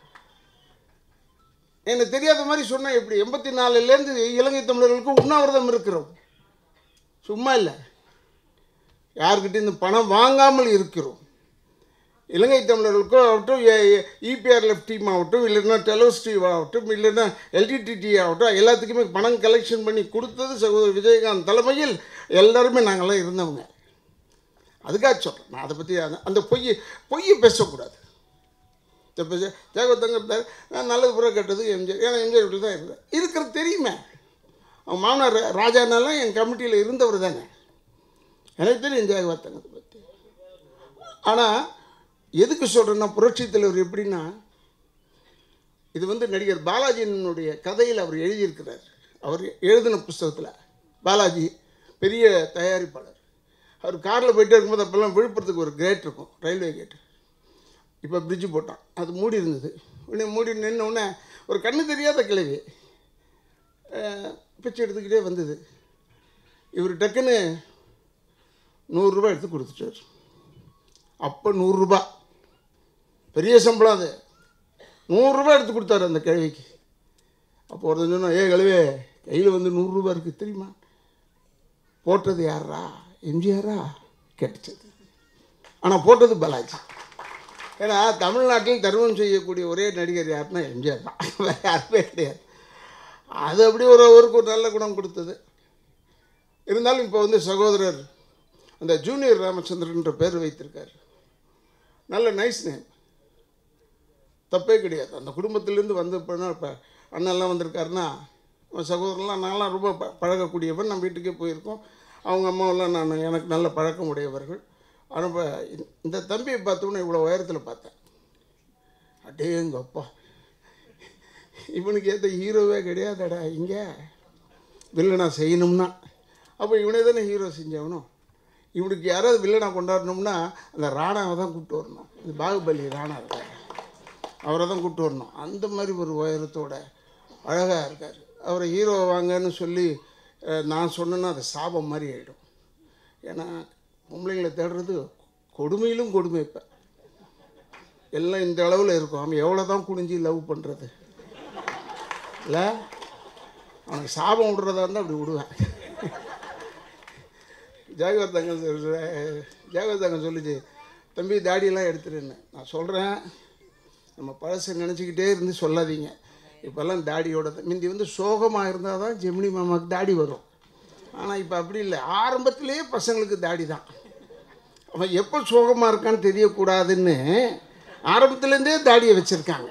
எனக்கு தெரியாத மாதிரி சொன்னால் எப்படி எண்பத்தி நாலுலேருந்து இலங்கை தமிழர்களுக்கு உண்ணாவிரதம் இருக்கிறோம் சும்மா இல்லை யார்கிட்ட இந்த பணம் வாங்காமல் இருக்கிறோம் இலங்கை தமிழர்களுக்கோ ஆகட்டும் இபிஆர் லெஃப்ட் டீம் ஆகட்டும் இல்லைன்னா டெலோஸ் டீம் ஆகட்டும் இல்லைன்னா எல்டிடிடி ஆகட்டும் எல்லாத்துக்குமே பணம் கலெக்ஷன் பண்ணி கொடுத்தது சகோதரர் விஜயகாந்த் தலைமையில் எல்லாருமே நாங்களாம் இருந்தவங்க அதுக்காக சொல்கிறேன் நான் அதை பற்றி அந்த- அந்த பொய் பொய்யை பேசக்கூடாது இப்போ ஜெயகோத்தங்க இருந்தார் நான் நல்லது புற கெட்டது எம்ஜிஆர் ஏன்னா எம்ஜிஆர் வீட்டில் தான் இருந்தேன் இருக்கிறது தெரியுமே அவன் மாமனார் ராஜானாலாம் என் கமிட்டியில் இருந்தவர் தானே எனக்கு தெரியும் ஜெயகோத்தங்கத்தை பற்றி ஆனால் எதுக்கு சொல்கிறேன்னா புரட்சி தலைவர் எப்படின்னா இது வந்து நடிகர் பாலாஜியினுடைய கதையில் அவர் எழுதியிருக்கிறார் அவர் எழுதின புஸ்தகத்தில் பாலாஜி பெரிய தயாரிப்பாளர் அவர் காரில் போயிட்டே இருக்கும்போது அப்போல்லாம் விழுப்புரத்துக்கு ஒரு கேட் இருக்கும் ரயில்வே கேட் இப்போ பிரிட்ஜு போட்டான் அது மூடி இருந்தது உடனே மூடி நின்ன உடனே ஒரு கண்ணு தெரியாத கிழவி அஹ், பிச்சை எடுத்துக்கிட்டே வந்தது இவர் டக்குன்னு நூறுரூபா எடுத்து கொடுத்துட்டார் அப்போ நூறுரூபா பெரிய சம்பளம் அது நூறுரூபா எடுத்து கொடுத்தாரு அந்த கிழவிக்கு அப்போ ஒருத்தன் சொன்னான் ஏ கழுவே கையில் வந்து நூறுரூபா இருக்குது தெரியுமா போட்டது யாரா எம்ஜிஆரா கிடைச்சது ஆனால் போட்டது பாலாஜி ஏன்னா தமிழ்நாட்டில் தர்மம் செய்யக்கூடிய ஒரே நடிகர் யாருன்னா எம்ஜிஆர் தான் வேற யாருமே கிடையாது அது அப்படி ஒரு அவருக்கு ஒரு நல்ல குணம் கொடுத்தது இருந்தாலும் இப்போ வந்து சகோதரர் அந்த ஜூனியர் ராமச்சந்திரன்ற பேர் வைத்திருக்கார் நல்ல நைஸ் நேம் தப்பே கிடையாது அந்த குடும்பத்திலேருந்து வந்து இப்போ அண்ணெல்லாம் வந்திருக்காருன்னா அவன் சகோதரன்லாம் நான்லாம் ரொம்ப ப பழகக்கூடியவன் நம்ம வீட்டுக்கே போயிருக்கோம் அவங்க அம்மாவெல்லாம் நான் எனக்கு நல்ல பழக்கம் உடையவர்கள் ஆனால் இப்ப இந்த- இந்த தம்பியை பார்த்தோன்னே இவ்வளோ உயரத்தில் பார்த்தேன் அடே எங்கள் அப்பா இவனுக்கு ஏற்ற ஹீரோவே கிடையாதடா இங்கே வில்லனா செய்யணும்னா அப்போ இவனே தானே ஹீரோ செஞ்சவனும் இவனுக்கு யாராவது வில்லனா கொண்டாடணும்னா அந்த ராணாவை தான் கூப்பிட்டு வரணும் இந்த பாகுபலி ராணா இருக்கார் அவரை தான் கூப்பிட்டு வரணும் அந்த மாதிரி ஒரு உயரத்தோட அழகாக இருக்கார் அவரை ஹீரோ வாங்கன்னு சொல்லி அஹ், நான் சொன்னேன்னா அது சாபம் மாதிரி ஆகிடும் ஏன்னா பொம்பளைங்களை தேடுறது கொடுமையிலும் கொடுமை இப்போ எல்லாம் இந்த அளவில் இருக்கும் அவன் எவ்வளோ தான் குனிஞ்சு லவ் பண்ணுறது இல்லை அவனுக்கு சாபம் விடுறதா இருந்தால் அப்படி விடுவேன் ஜாகவர் தங்கம் சொல்ற ஜாகவர் தங்கம் சொல்லிச்சு தம்பி தாடியெல்லாம் எடுத்துருன்னு நான் சொல்கிறேன் நம்ம பழசை நினச்சிக்கிட்டே இருந்து சொல்லாதீங்க இப்போல்லாம் தாடியோட தான் முந்தி வந்து சோகமாக இருந்தால் தான் ஜெமினி மாமாவுக்கு தாடி வரும் ஆனால் இப்போ அப்படி இல்லை ஆரம்பத்திலேயே பசங்களுக்கு தாடி தான் அவன் எப்போ சோகமாக இருக்கான்னு தெரியக்கூடாதுன்னு ஆரம்பத்துலேருந்தே தாடியை வச்சுருக்காங்க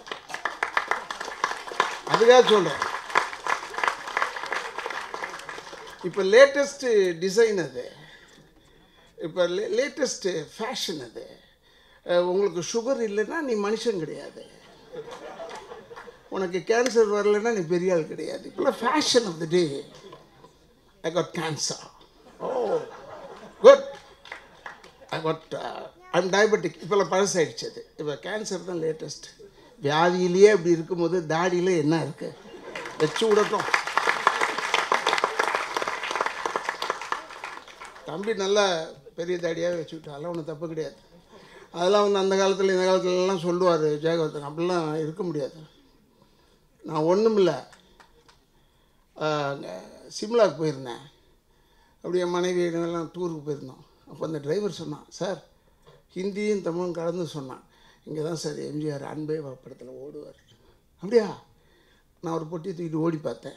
அதுக்காக சொல்கிறேன் இப்போ லேட்டஸ்ட்டு டிசைன் அது இப்போ லே லேட்டஸ்ட்டு ஃபேஷன் அது அஹ் உங்களுக்கு சுகர் இல்லைன்னா நீ மனுஷன் கிடையாது உனக்கு கேன்சர் வரலைன்னா நீ பெரிய ஆள் கிடையாது இப்போல்லாம் fashion of the day I got cancer oh good I got I'm diabetic இப்போல்லாம் பழசாயிடுச்சு அது இப்போ கேன்சர் தான் லேட்டஸ்ட் வியாதியிலேயே அப்படி இருக்கும்போது தாடியில் என்ன இருக்குது வச்சு விடட்டும் தம்பி நல்லா பெரிய தாடியாக வச்சுக்கிட்டாலும் ஒன்றும் தப்பு கிடையாது அதெல்லாம் வந்து அந்த காலத்தில் இந்த காலத்துலலாம் சொல்லுவார் ஜெயகவர்தன் அப்படிலாம் இருக்க முடியாது நான் ஒன்றும் இல்லை சிம்லாவுக்கு போயிருந்தேன் அப்படியே மனைவி எல்லாம் டூருக்கு போயிருந்தோம் அப்போ அந்த டிரைவர் சொன்னான் சார் ஹிந்தியும் தமிழும் கலந்து சொன்னான் இங்கே தான் சார் எம்ஜிஆர் அன்பே வா படத்தில் ஓடுவார் அப்படியா நான் ஒரு பொட்டியை தூக்கிட்டு ஓடி பார்த்தேன்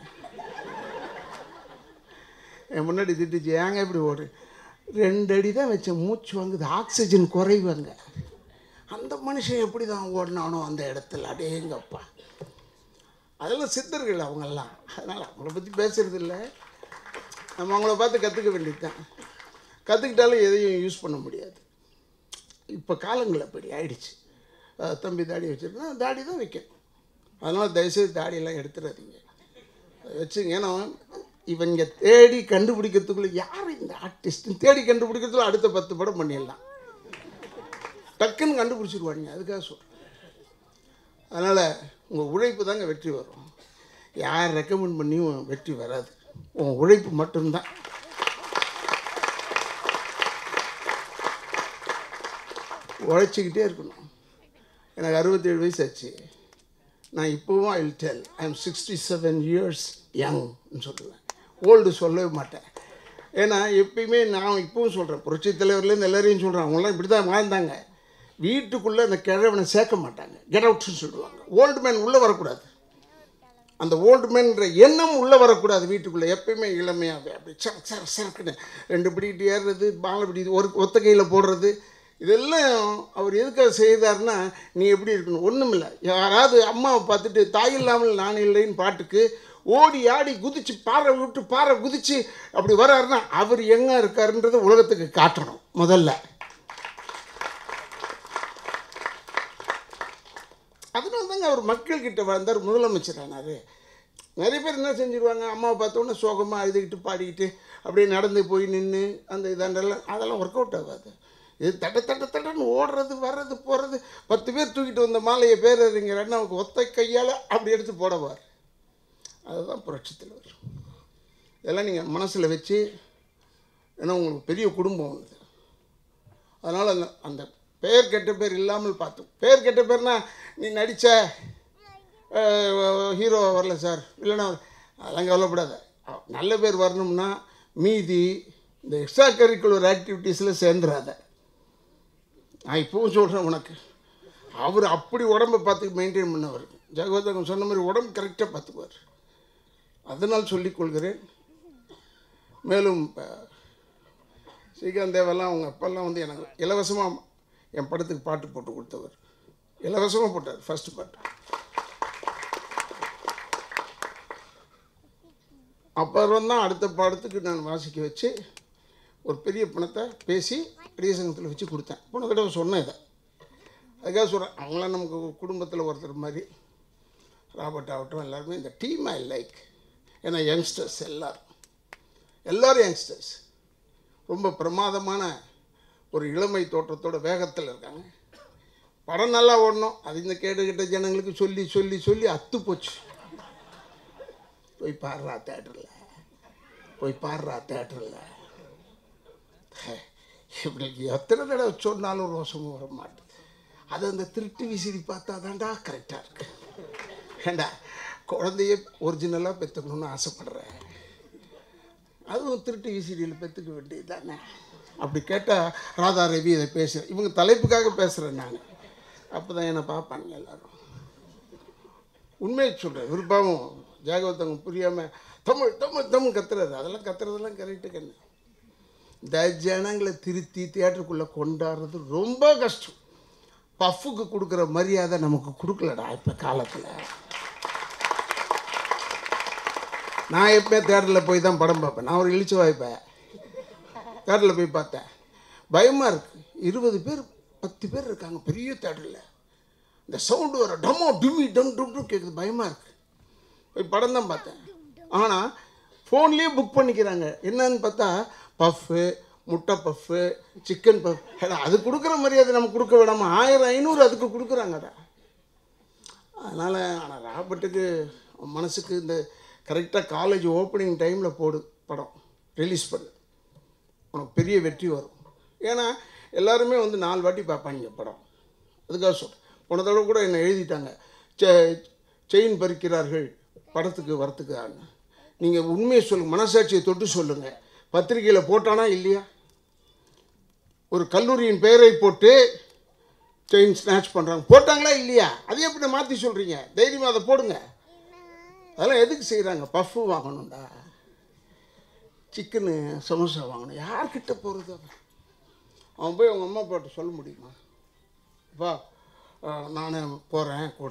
என் முன்னாடி திட்டுச்சு ஏங்க இப்படி ஓடு ரெண்டு அடி தான் வச்சேன் மூச்சு வாங்குது ஆக்சிஜன் குறைவாங்க அந்த மனுஷன் எப்படி தான் ஓடினானோ அந்த இடத்துல அடேங்கப்பா அதெல்லாம் சித்தர்கள் அவங்கெல்லாம் அதனால் அவங்கள பற்றி பேசுறது இல்லை நம்ம அவங்கள பார்த்து கற்றுக்க வேண்டியது தான் கற்றுக்கிட்டாலும் எதையும் யூஸ் பண்ண முடியாது இப்போ காலங்கள் அப்படி ஆயிடுச்சு அஹ் தம்பி தாடி வச்சுருக்கா தாடி தான் வைக்கணும் அதனால் தயவுசெய்து தாடியெல்லாம் எடுத்துடாதீங்க வச்சுங்க ஏன்னா இவங்க தேடி கண்டுபிடிக்கிறதுக்குள்ள யார் இந்த ஆர்டிஸ்ட்னு தேடி கண்டுபிடிக்கிறதுக்குள்ள அடுத்த பத்து படம் பண்ணிடலாம் டக்குன்னு கண்டுபிடிச்சிருவாங்க அதுக்காக சொல்கிறேன் அதனால் உங்கள் உழைப்பு தாங்க வெற்றி வரும் யார் ரெக்கமெண்ட் பண்ணியும் வெற்றி வராது உன் உழைப்பு மட்டும்தான் உழைச்சிக்கிட்டே இருக்கணும் எனக்கு அறுபத்தேழு வயசு ஆச்சு நான் இப்போவும் I will tell I am sixty seven years யங்னு சொல்லுவேன் ஓல்டு சொல்லவே மாட்டேன் ஏன்னா எப்பயுமே நான் இப்பவும் சொல்கிறேன் புரட்சி தலைவர்லேருந்து எல்லாரையும் சொல்கிறேன் அவங்களாம் இப்படி தான் வாழ்ந்தாங்க வீட்டுக்குள்ளே அந்த கிழவனை சேர்க்க மாட்டாங்க கெட் அவுட்னு சொல்லுவாங்க ஓல்டு மேன் உள்ளே வரக்கூடாது அந்த ஓல்டு மேன்ற எண்ணம் உள்ளே வரக்கூடாது வீட்டுக்குள்ளே எப்பயுமே இளமையாகவே அப்படி சர சர சரக்குன்னு ரெண்டு பிடிக்கிட்டு ஏறுறது பாலை பிடி ஒரு ஒத்த கையில் போடுறது இதெல்லாம் அவர் எதுக்காக செய்தார்னா நீ எப்படி இருக்கணும் ஒன்றும் இல்லை யாராவது அம்மாவை பார்த்துட்டு தாய் இல்லாமல் நான் இல்லைன்னு பாட்டுக்கு ஓடி ஆடி குதிச்சு பாறை விட்டு பாறை குதிச்சு அப்படி வர்றாருன்னா அவர் எங்கே இருக்காருன்றதை உலகத்துக்கு காட்டணும் முதல்ல அதனால தாங்க அவர் மக்கள்கிட்ட வாழ்ந்தார் முதலமைச்சர் ஆனார் நிறைய பேர் என்ன செஞ்சிருவாங்க அம்மாவை பார்த்தோன்னே சோகமாக அழுதுகிட்டு பாடிக்கிட்டு அப்படியே நடந்து போய் நின்று அந்த இதாண்டெல்லாம் அதெல்லாம் ஒர்க் அவுட் ஆகாது இது தட்ட தட்ட தட்டன்னு ஓடுறது வர்றது போகிறது பத்து பேர் தூக்கிட்டு வந்த மாலையை பேரறிஞர் அண்ணாவுக்கு ஒத்தை கையால் அப்படி எடுத்து போடவார் அதுதான் புரட்சி தலைவர் இதெல்லாம் நீங்கள் மனசில் வச்சு ஏன்னா உங்களுக்கு பெரிய குடும்பம் ஒன்று அதனால் அந்த அந்த பெயர் கெட்ட பேர் இல்லாமல் பார்த்தோம் பெயர் கெட்ட பேர்னா நீ நடித்த ஹீரோ வரல சார் இல்லைன்னா அதெல்லாம் கவலைப்படாத அஹ், நல்ல பேர் வரணும்னா மீதி இந்த எக்ஸ்ட்ரா கரிக்குலர் ஆக்டிவிட்டீஸில் சேர்ந்துடாத நான் இப்போவும் சொல்கிறேன் உனக்கு அவர் அப்படி உடம்பை பார்த்து மெயின்டைன் பண்ணவர் ஜெகவர்தன் சொன்ன மாதிரி உடம்பு கரெக்டாக பார்த்துக்குவார் அதனால் சொல்லிக்கொள்கிறேன் மேலும் அஹ், ஸ்ரீகாந்த் தேவெல்லாம் அவங்க அப்பெல்லாம் வந்து எனக்கு இலவசமாக என் படத்துக்கு பாட்டு போட்டு கொடுத்தவர் இலவசமாக போட்டார் ஃபர்ஸ்ட் பாட்டு அப்புறம் தான் அடுத்த பாடத்துக்கு நான் வாசிக்க வச்சு ஒரு பெரிய பணத்தை பேசி பெரிய சங்கத்தில் வச்சு கொடுத்தேன் போன தடவை சொன்னேன் இதை அதுக்காக சொல்கிறேன் அவங்களாம் நமக்கு குடும்பத்தில் ஒருத்தர் மாதிரி ராபர்ட் ஆகட்டும் எல்லாருமே இந்த டீம் ஐ லைக் ஏன்னா யங்ஸ்டர்ஸ் எல்லாரும் எல்லாரும் யங்ஸ்டர்ஸ் ரொம்ப பிரமாதமான ஒரு இளமை தோற்றத்தோட வேகத்தில் இருக்காங்க படம் நல்லா ஓடணும் அது இந்த கேட்டுக்கிட்ட ஜனங்களுக்கு சொல்லி சொல்லி சொல்லி அத்து போச்சு போய் பாடுறா தேட்டரில் போய் பாடுறா தேட்டரில் இப்படி எத்தனை தடவை சொன்னாலும் ரோசமும் வர மாட்டேது அது அந்த திருட்டு விசிறி பார்த்தா தான்டா கரெக்டாக இருக்கு ஏண்டா குழந்தைய ஒரிஜினலாக பெற்றுக்கணும்னு ஆசைப்படுறேன் அதுவும் திருட்டு விசிறியில் பெற்றுக்க வேண்டியது தானே அப்படி கேட்டால் ராதா ரவி இதை பேசுகிறேன் இவங்க தலைப்புக்காக பேசுகிறேன் நான் அப்போ தான் என்னை பார்ப்பாங்க எல்லாரும் உண்மையை சொல்கிறேன் விருப்பாவும் ஜாகவத்தவங்க புரியாமல் தமிழ் தமிழ் தமிழ் கத்துறது அதெல்லாம் கத்துறதெல்லாம் கரெக்டு கண்ணு இந்த ஜனங்களை திருத்தி தியேட்டருக்குள்ளே கொண்டாடுறது ரொம்ப கஷ்டம் பஃப்புக்கு கொடுக்குற மரியாதை நமக்கு கொடுக்கலடா இப்போ காலத்தில் நான் எப்போ தேட்டரில் போய் தான் படம் பார்ப்பேன் நான் ஒரு இழிச்சு வாய்ப்பேன் தேட்டரில் போய் பார்த்தேன் பயமாக இருக்குது இருபது பேர் பத்து பேர் இருக்காங்க பெரிய தேட்டரில் இந்த சவுண்டு வர டமோ டுமி டம் டும் டும் கேட்குது பயமாக இருக்குது போய் படம் தான் பார்த்தேன் ஆனால் ஃபோன்லேயே புக் பண்ணிக்கிறாங்க என்னன்னு பார்த்தா பஃப்பு முட்டை பஃப்பு சிக்கன் பஃப் ஏடா அது கொடுக்குற மரியாதை நம்ம கொடுக்க விடாமல் ஆயிரம் ஐநூறு அதுக்கு கொடுக்குறாங்கடா அதனால் ஆனால் ராபர்ட்டுக்கு அவன் மனசுக்கு இந்த கரெக்டாக காலேஜ் ஓப்பனிங் டைமில் போடு படம் ரிலீஸ் பண்ணு உனக்கு பெரிய வெற்றி வரும் ஏன்னா எல்லாருமே வந்து நாலு வாட்டி பார்ப்பாங்க படம் அதுக்காக சொல் போன தடவை கூட என்னை எழுதிட்டாங்க செ- செயின் பறிக்கிறார்கள் படத்துக்கு வரத்துக்கு நீங்கள் உண்மையை சொல்லுங்கள் மனசாட்சியை தொட்டு சொல்லுங்கள் பத்திரிக்கையில் போட்டானா இல்லையா ஒரு கல்லூரியின் பெயரை போட்டு செயின் ஸ்நாச் பண்ணுறாங்க போட்டாங்களா இல்லையா அது எப்படி மாற்றி சொல்கிறீங்க தைரியமாக அதை போடுங்க அதெல்லாம் எதுக்கு செய்கிறாங்க பஃப்பு வாங்கணும்டா சிக்கனு சமோசா வாங்கணும் யார்கிட்ட போகிறது அவன் அவன் போய் அவங்க அம்மா அப்பாட்ட சொல்ல முடியுமா அப்பா நான் போகிறேன் கூட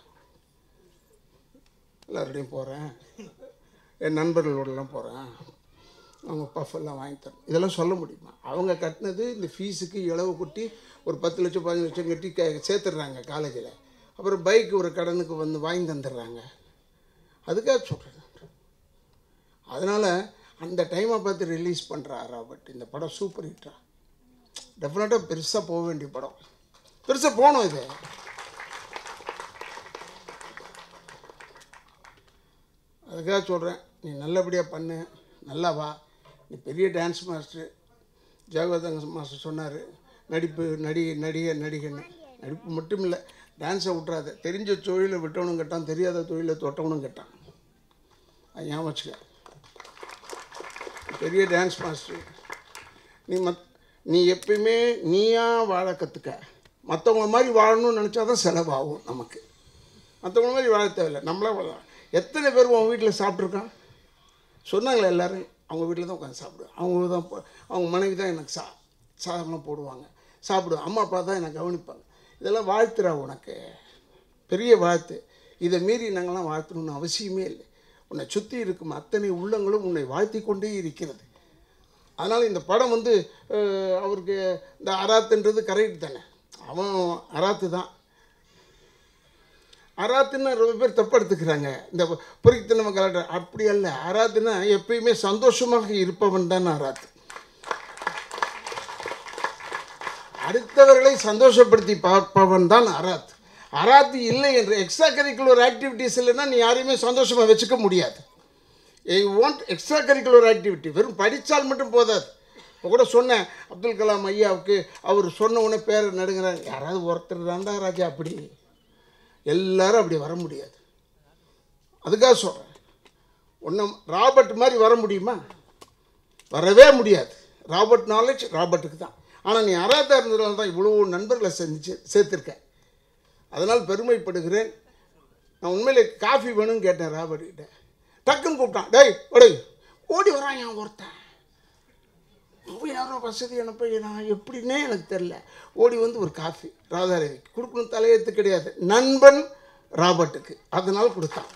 எல்லாருடையும் போகிறேன் என் நண்பர்களோடலாம் போகிறேன் அவங்க பஃப் எல்லாம் வாங்கி தரணும் இதெல்லாம் சொல்ல முடியுமா அவங்க கட்டினது இந்த ஃபீஸுக்கு இளவு கொட்டி ஒரு பத்து லட்சம் பதினஞ்சு லட்சம் கட்டி க சேர்த்துடுறாங்க காலேஜில் அப்புறம் பைக் ஒரு கடனுக்கு வந்து வாங்கி தந்துடுறாங்க அதுக்காக சொல்கிறேன் அதனால் அந்த டைமை பார்த்து ரிலீஸ் பண்ணுறா ராபர்ட் இந்த படம் சூப்பர் ஹிட்டா டெஃபினட்டாக பெருசாக போக வேண்டிய படம் பெருசாக போகணும் இது அதுக்காக சொல்கிறேன் நீ நல்லபடியாக பண்ணு நல்லா வா நீ பெரிய டான்ஸ் மாஸ்டர் ஜெகவர்தன் மாஸ்டர் சொன்னார் நடிப்பு நடிகை நடிகை நடிகைன்னு நடிப்பு மட்டும் இல்லை டான்ஸை விட்றாத தெரிஞ்ச தொழிலை விட்டவனும் கேட்டான் தெரியாத தொழிலை தொட்டவனும் கேட்டான் அது ஞாபகம் வச்சுக்க பெரிய டான்ஸ் மாஸ்டர் நீ மத் நீ எப்பயுமே நீயா வாழ கற்றுக்க மற்றவங்கள மாதிரி வாழணும்னு நினச்சா தான் செலவாகும் நமக்கு மற்றவங்கள மாதிரி வாழ தேவையில்லை நம்மளா வாழலாம் எத்தனை பேர் உன் வீட்டில் சாப்பிட்ருக்கான் சொன்னாங்களே எல்லாரும் அவங்க வீட்டில் தான் உட்காந்து சாப்பிடுவேன் அவங்க தான் போ- அவங்க மனைவி தான் எனக்கு சா சாதம்லாம் போடுவாங்க சாப்பிடுவேன் அம்மா அப்பா தான் என்னை கவனிப்பாங்க இதெல்லாம் வாழ்த்துறா உனக்கு பெரிய வாழ்த்து இதை மீறி நாங்கள்லாம் வாழ்த்தணும்னு அவசியமே இல்லை உன்னை சுற்றி இருக்கும் அத்தனை உள்ளங்களும் உன்னை வாழ்த்தி கொண்டே இருக்கிறது அதனால் இந்த படம் வந்து அஹ், அவருக்கு இந்த அராத்துன்றது கரெக்ட் தானே அவன் அராத்து தான் அராத்துன்னா ரொம்ப பேர் தப்பு எடுத்துக்கிறாங்க இந்த பொறித்தனம கலெக்டர் அப்படி அல்ல அராத்துனா எப்பயுமே சந்தோஷமாக இருப்பவன் தான் அராத்து அடுத்தவர்களை சந்தோஷப்படுத்தி பார்ப்பவன் தான் அராத் அராத்து இல்லை என்று எக்ஸ்ட்ரா கரிக்குலர் ஆக்டிவிட்டீஸ் இல்லைன்னா நீ யாரையுமே சந்தோஷமாக வச்சுக்க முடியாது you want extracurricular activity வெறும் படித்தால் மட்டும் போதாது இப்போ கூட சொன்னேன் அப்துல் கலாம் ஐயாவுக்கு அவர் சொன்ன உடனே பேர் நடுங்கிறார் யாராவது ஒருத்தர் தாண்டா ராஜா அப்படி எல்லாரும் அப்படி வர முடியாது அதுக்காக சொல்கிறேன் ஒன்றும் ராபர்ட் மாதிரி வர முடியுமா வரவே முடியாது ராபர்ட் நாலேஜ் ராபர்ட்டுக்கு தான் ஆனால் நீ அராத்தா இருந்ததுனால தான் இவ்வளோ நண்பர்களை செஞ்சு சேர்த்துருக்க அதனால் பெருமைப்படுகிறேன் நான் உண்மையிலே காஃபி வேணும்னு கேட்டேன் ராபர்ட் கிட்ட டக்குன்னு கூப்பிட்டான் டேய் ஒடே ஓடி வரான் என் ஒருத்தன் போய் யாரும் வசதியான பையன் நான் எப்படின்னே எனக்கு தெரில ஓடி வந்து ஒரு காஃபி ராதாரவிக்கு கொடுக்கணும் தலையெழுத்து கிடையாது நண்பன் ராபர்ட்டுக்கு அதனால் கொடுத்தான்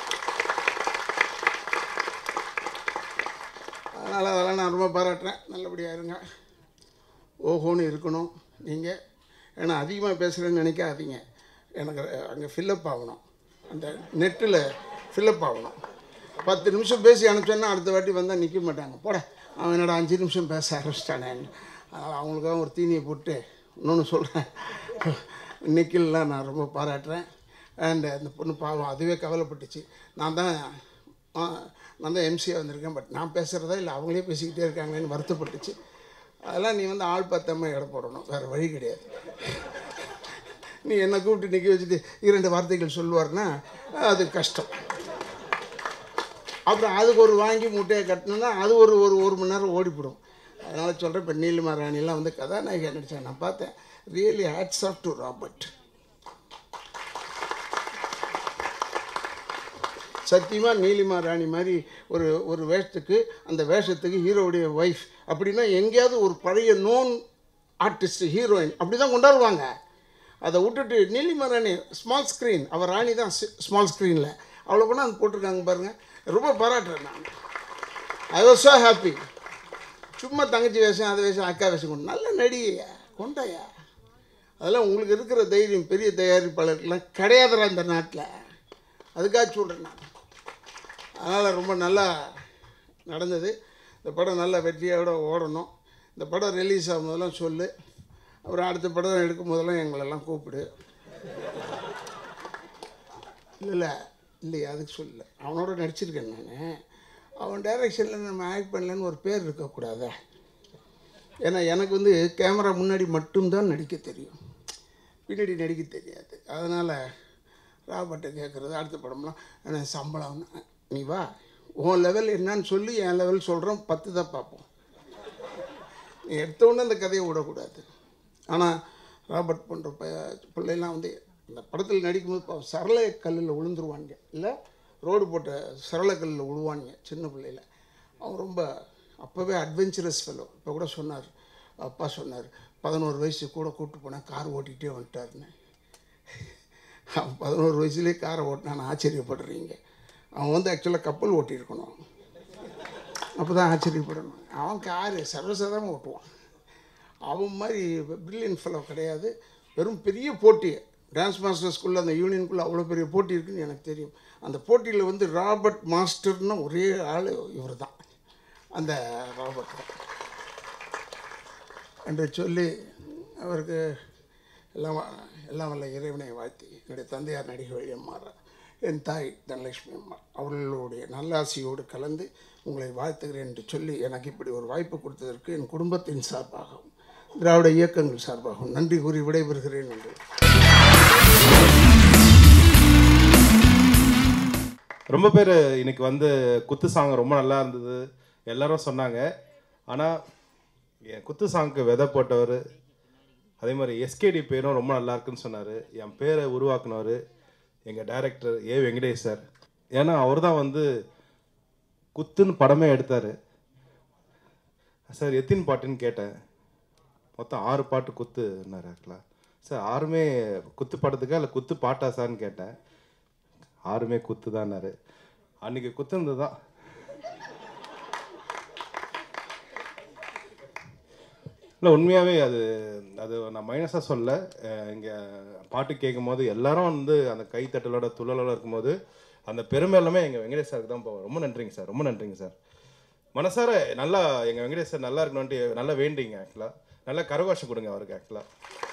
அதனால் அதெல்லாம் நான் ரொம்ப பாராட்டுறேன் நல்லபடியாக இருங்க ஓஹோன்னு இருக்கணும் நீங்கள் ஏன்னா அதிகமாக பேசுகிறேன்னு நினைக்காதீங்க எனக்கு அங்கே ஃபில்லப் ஆகணும் அந்த நெட்டில் ஃபில்லப் ஆகணும் பத்து நிமிஷம் பேசி அனுப்பிச்சோன்னா அடுத்த வாட்டி வந்தால் நிற்க மாட்டாங்க போட அவன் என்னடா அஞ்சு நிமிஷம் பேச ஆரம்பிச்சிட்டானேன்னு அதனால் அவங்களுக்காக ஒரு தீனியை போட்டு இன்னொன்று சொல்கிறேன் நிக்கில்லாம் நான் ரொம்ப பாராட்டுறேன் அண்ட் அந்த பொண்ணு பாவம் அதுவே கவலைப்பட்டுச்சு நான் தான் ஆ, நான் தான் எம்சியாக வந்திருக்கேன் பட் நான் பேசுகிறதா இல்லை அவங்களே பேசிக்கிட்டே இருக்காங்களேன்னு வருத்தப்பட்டுச்சு அதெல்லாம் நீ வந்து ஆள் பார்த்தாம எடை போடணும் வேறு வழி கிடையாது நீ என்னை கூப்பிட்டு நிற்க வச்சுட்டு இரண்டு வார்த்தைகள் சொல்லுவார்னா அது கஷ்டம் அப்புறம் அதுக்கு ஒரு வாங்கி முட்டையை கட்டணும்னா அது ஒரு ஒரு ஒரு மணி நேரம் ஓடிப்பிடும் அதனால் சொல்கிறேன் இப்போ நீலிமா ராணிலாம் வந்து கதாநாயகி நடித்தேன் நான் பார்த்தேன் really hats off to Robert சத்தியமாக நீலிமா ராணி மாதிரி ஒரு ஒரு வேஷத்துக்கு அந்த வேஷத்துக்கு ஹீரோவுடைய ஒய்ஃப் அப்படின்னா எங்கேயாவது ஒரு பழைய நோன் ஆர்டிஸ்ட் ஹீரோயின் அப்படி தான் கொண்டாடுவாங்க அதை விட்டுட்டு நீலிமா ராணி ஸ்மால் ஸ்க்ரீன் அவள் ராணி தான் ஸ்மால் ஸ்க்ரீனில் அவளை கொண்டு வந்து போட்டிருக்காங்க பாருங்கள் ரொம்ப பாராட்டுறேன் நான் ஐ வாஸ் ஸோ ஹாப்பி சும்மா தங்கச்சி வேஷம் அது வேஷம் அக்கா வேஷம் கொண்டு நல்ல நடிகையா கொண்டாயா அதெல்லாம் உங்களுக்கு இருக்கிற தைரியம் பெரிய தயாரிப்பாளருக்கெல்லாம் கிடையாதுடா இந்த நாட்டில் அதுக்காக சொல்கிறேன் நான் அதனால் ரொம்ப நல்லா நடந்தது இந்த படம் நல்ல வெற்றியோட ஓடணும் இந்த படம் ரிலீஸ் ஆகும் போதெல்லாம் சொல்லு அப்புறம் அடுத்த படம் எடுக்கும் போதெல்லாம் எங்களெல்லாம் கூப்பிடு இல்லை இல்லை இல்லையா அதுக்கு சொல்லல அவனோட நடிச்சிருக்கேன் நான் அவன் டைரக்ஷனில் நம்ம ஆக்ட் பண்ணலன்னு ஒரு பேர் இருக்கக்கூடாதா ஏன்னா எனக்கு வந்து கேமரா முன்னாடி மட்டும்தான் நடிக்க தெரியும் பின்னாடி நடிக்க தெரியாது அதனால் ராபர்ட்டை கேட்குறது அடுத்த படம்லாம் எனக்கு சம்பளம் நீ வா உன் லெவல் என்னன்னு சொல்லி என் லெவல் சொல்கிறோம் பத்து தான் பார்ப்போம் நீ எடுத்த உடனே அந்த கதையை விடக்கூடாது ஆனால் ராபர்ட் போன்ற ப பிள்ளைலாம் வந்து இந்த படத்தில் நடிக்கும்போது பாவம் சரளை கல்லில் விழுந்துருவாங்க இல்லை ரோடு போட்ட சரளை கல்லில் விழுவாங்க சின்ன பிள்ளையில அவன் ரொம்ப அப்போவே அட்வென்ச்சரஸ் ஃபெலோ இப்போ கூட சொன்னார் அப்பா சொன்னார் பதினோரு வயசு கூட கூப்பிட்டு போனேன் கார் ஓட்டிகிட்டே வந்துட்டாருன்னு அவன் பதினோரு வயசுலேயே காரை ஓட்டினான்னு ஆச்சரியப்படுறீங்க அவன் வந்து ஆக்சுவலாக கப்பல் ஓட்டியிருக்கணும் அப்போ தான் ஆச்சரியப்படணும் அவன் காரு சர்வசாதாரணமாக ஓட்டுவான் அவன் மாதிரி பிரில்லியன் ஃபெலோ கிடையாது வெறும் பெரிய போட்டி டான்ஸ் மாஸ்டர் ஸ்கூலில் அந்த யூனியனுக்குள்ளே அவ்வளோ பெரிய போட்டி இருக்குன்னு எனக்கு தெரியும் அந்த போட்டியில் வந்து ராபர்ட் மாஸ்டர்னு ஒரே ஆள் இவர் தான் அந்த ராபர்ட் தான் என்று சொல்லி அவருக்கு எல்லாம் வ- எல்லாம் வல்ல இறைவனை வாழ்த்தி என்னுடைய தந்தையார் நடிகை வழியம்மாறா என் தாய் தனலட்சுமி அம்மா அவர்களுடைய நல்லாசியோடு கலந்து உங்களை வாழ்த்துகிறேன் என்று சொல்லி எனக்கு இப்படி ஒரு வாய்ப்பு கொடுத்ததற்கு என் குடும்பத்தின் சார்பாகவும் திராவிட இயக்கங்கள் சார்பாகவும் நன்றி கூறி விடைபெறுகிறேன் என்று ரொம்ப பேர் இன்னைக்கு வந்து குத்து சாங் ரொம்ப நல்லா இருந்தது எல்லாரும் சொன்னாங்க ஆனால் என் குத்து சாங்க்கு விதை போட்டவர் அதே மாதிரி எஸ்கேடி பேரும் ரொம்ப நல்லா இருக்குன்னு சொன்னார் என் பேரை உருவாக்குனவர் எங்கள் டைரக்டர் ஏ வெங்கடேஷ் சார் ஏன்னா அவர் தான் வந்து குத்துன்னு படமே எடுத்தார் சார் எத்தின் பாட்டுன்னு கேட்டேன் மொத்தம் ஆறு பாட்டு குத்துன்னாரு ஆக்சுவலாக சார் ஆறுமே குத்து படத்துக்கா இல்லை குத்து பாட்டா சார்னு கேட்டேன் ஆறுமே குத்து தான்னாரு அன்னைக்கு குத்துனது தான் இல்லை உண்மையாகவே அது அது நான் மைனஸாக சொல்ல இங்கே பாட்டு கேட்கும் போது எல்லாரும் வந்து அந்த கைத்தட்டலோட துள்ளலோட இருக்கும்போது அந்த பெருமை எல்லாமே எங்கள் வெங்கடேஷ் சாருக்கு தான் போவோம் ரொம்ப நன்றிங்க சார் ரொம்ப நன்றிங்க சார் மனசார நல்லா எங்கள் வெங்கடேஷ் சார் நல்லா இருக்கணும்ட்டு நல்லா வேண்டிங்க ஆக்சுவலாக நல்லா கரகோஷம் கொடுங்க அவருக்கு ஆக்சுவலாக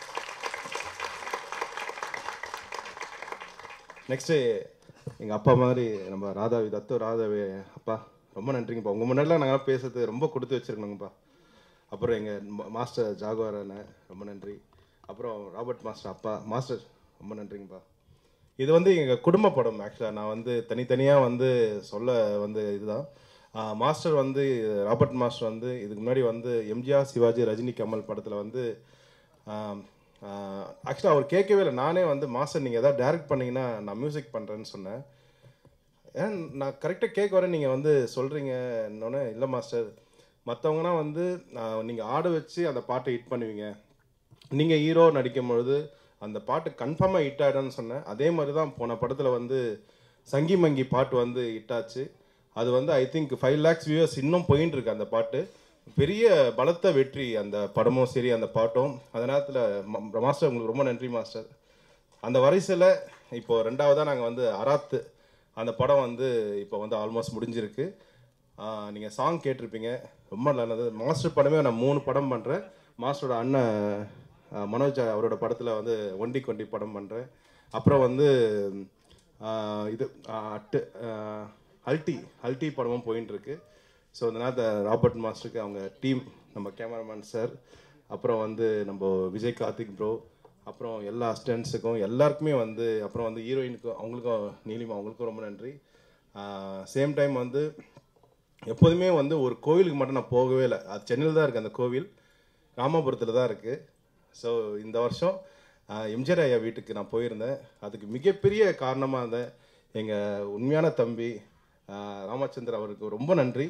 நெக்ஸ்ட்டு எங்கள் அப்பா மாதிரி நம்ம ராதாவி தத்து ராதாவி அப்பா ரொம்ப நன்றிங்கப்பா உங்கள் முன்னாடிலாம் நாங்கள் பேசுறது ரொம்ப கொடுத்து வச்சுருக்கணுங்கப்பா அப்புறம் எங்கள் மாஸ்டர் ஜாகுவார் அண்ணன் ரொம்ப நன்றி அப்புறம் ராபர்ட் மாஸ்டர் அப்பா மாஸ்டர் ரொம்ப நன்றிங்கப்பா இது வந்து எங்கள் குடும்ப படம் ஆக்சுவலாக நான் வந்து தனித்தனியாக வந்து சொல்ல வந்து இதுதான் ஆஹ் மாஸ்டர் வந்து ராபர்ட் மாஸ்டர் வந்து இதுக்கு முன்னாடி வந்து எம்ஜிஆர் சிவாஜி ரஜினி கமல் படத்தில் வந்து ஆக்சுவலாக அவர் கேட்கவே இல்லை நானே வந்து மாஸ்டர் நீங்கள் எதாவது டைரக்ட் பண்ணீங்கன்னா நான் மியூசிக் பண்ணுறேன்னு சொன்னேன் ஏன் நான் கரெக்டாக கேட்க வரேன் நீங்கள் வந்து சொல்கிறீங்க இன்னொன்னே இல்லை மாஸ்டர் மற்றவங்கன்னா வந்து நீங்கள் ஆட வச்சு அந்த பாட்டை ஹிட் பண்ணுவீங்க நீங்கள் ஹீரோ நடிக்கும் பொழுது அந்த பாட்டு கன்ஃபார்மாக ஹிட் ஆகிடும்னு சொன்னேன் அதே மாதிரி தான் போன படத்தில் வந்து சங்கி மங்கி பாட்டு வந்து ஹிட் ஆச்சு அது வந்து I think five lakhs viewers இன்னும் போயின்னு இருக்கு அந்த பாட்டு பெரிய பலத்த வெற்றி அந்த படமும் சரி அந்த பாட்டும் அந்த நேரத்தில் மாஸ்டர் உங்களுக்கு ரொம்ப நன்றி மாஸ்டர் அந்த வரிசையில் இப்போ ரெண்டாவதாக நாங்கள் வந்து அராத்து அந்த படம் வந்து இப்போ வந்து ஆல்மோஸ்ட் முடிஞ்சிருக்கு நீங்கள் சாங் கேட்டிருப்பீங்க ரொம்ப நல்லது மாஸ்டர் படமே நான் மூணு படம் பண்ணுறேன் மாஸ்டரோட அண்ணன் ஆஹ், மனோஜ் அவரோட படத்தில் வந்து ஒண்டி கொண்டி படம் பண்ணுறேன் அப்புறம் வந்து ஆஹ், இது ஆஹ், அட்டு ஆஹ், அல்டி அல்டி படமும் போயின்னு இருக்கு ஸோ இந்த நேரத்தில் ராபர்ட் மாஸ்டருக்கு அவங்க டீம் நம்ம கேமராமேன் சார் அப்புறம் வந்து நம்ம விஜய் கார்த்திக் ப்ரோ அப்புறம் எல்லா அசிஸ்டன்ஸுக்கும் எல்லாருக்குமே வந்து அப்புறம் வந்து ஹீரோயினுக்கும் அவங்களுக்கும் நீலிமா அவங்களுக்கும் ரொம்ப நன்றி சேம் டைம் வந்து எப்போதுமே வந்து ஒரு கோவிலுக்கு மட்டும் நான் போகவே இல்லை அது சென்னையில் தான் இருக்குது அந்த கோவில் ராமபுரத்தில் தான் இருக்குது ஸோ இந்த வருஷம் ஆஹ், எம்ஜிஆர் ஐயா வீட்டுக்கு நான் போயிருந்தேன் அதுக்கு மிகப்பெரிய காரணமாக இருந்தேன் எங்கள் உண்மையான தம்பி ஆஹ், ராமச்சந்திர அவருக்கு ரொம்ப நன்றி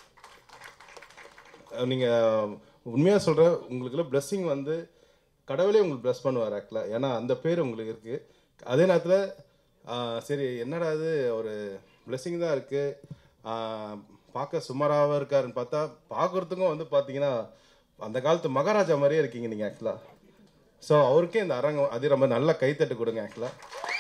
நீங்கள் உண்மையாக சொல்கிறேன் உங்களுக்குள்ள blessing வந்து கடவுளே உங்களுக்கு ப்ளஸ் பண்ணுவார் ஆக்சுவலாக ஏன்னா அந்த பேர் உங்களுக்கு இருக்குது அதே நேரத்தில் சரி என்னடா இது ஒரு blessing தான் இருக்குது பார்க்க சுமாராக இருக்காருன்னு பார்த்தா பார்க்குறதுக்கும் வந்து பார்த்தீங்கன்னா அந்த காலத்து மகாராஜா மாதிரியே இருக்கீங்க நீங்கள் ஆக்சுவலாக ஸோ அவருக்கே இந்த அரங்கம் அது ரொம்ப நல்ல கைத்தட்டு கொடுங்க ஆக்சுவலாக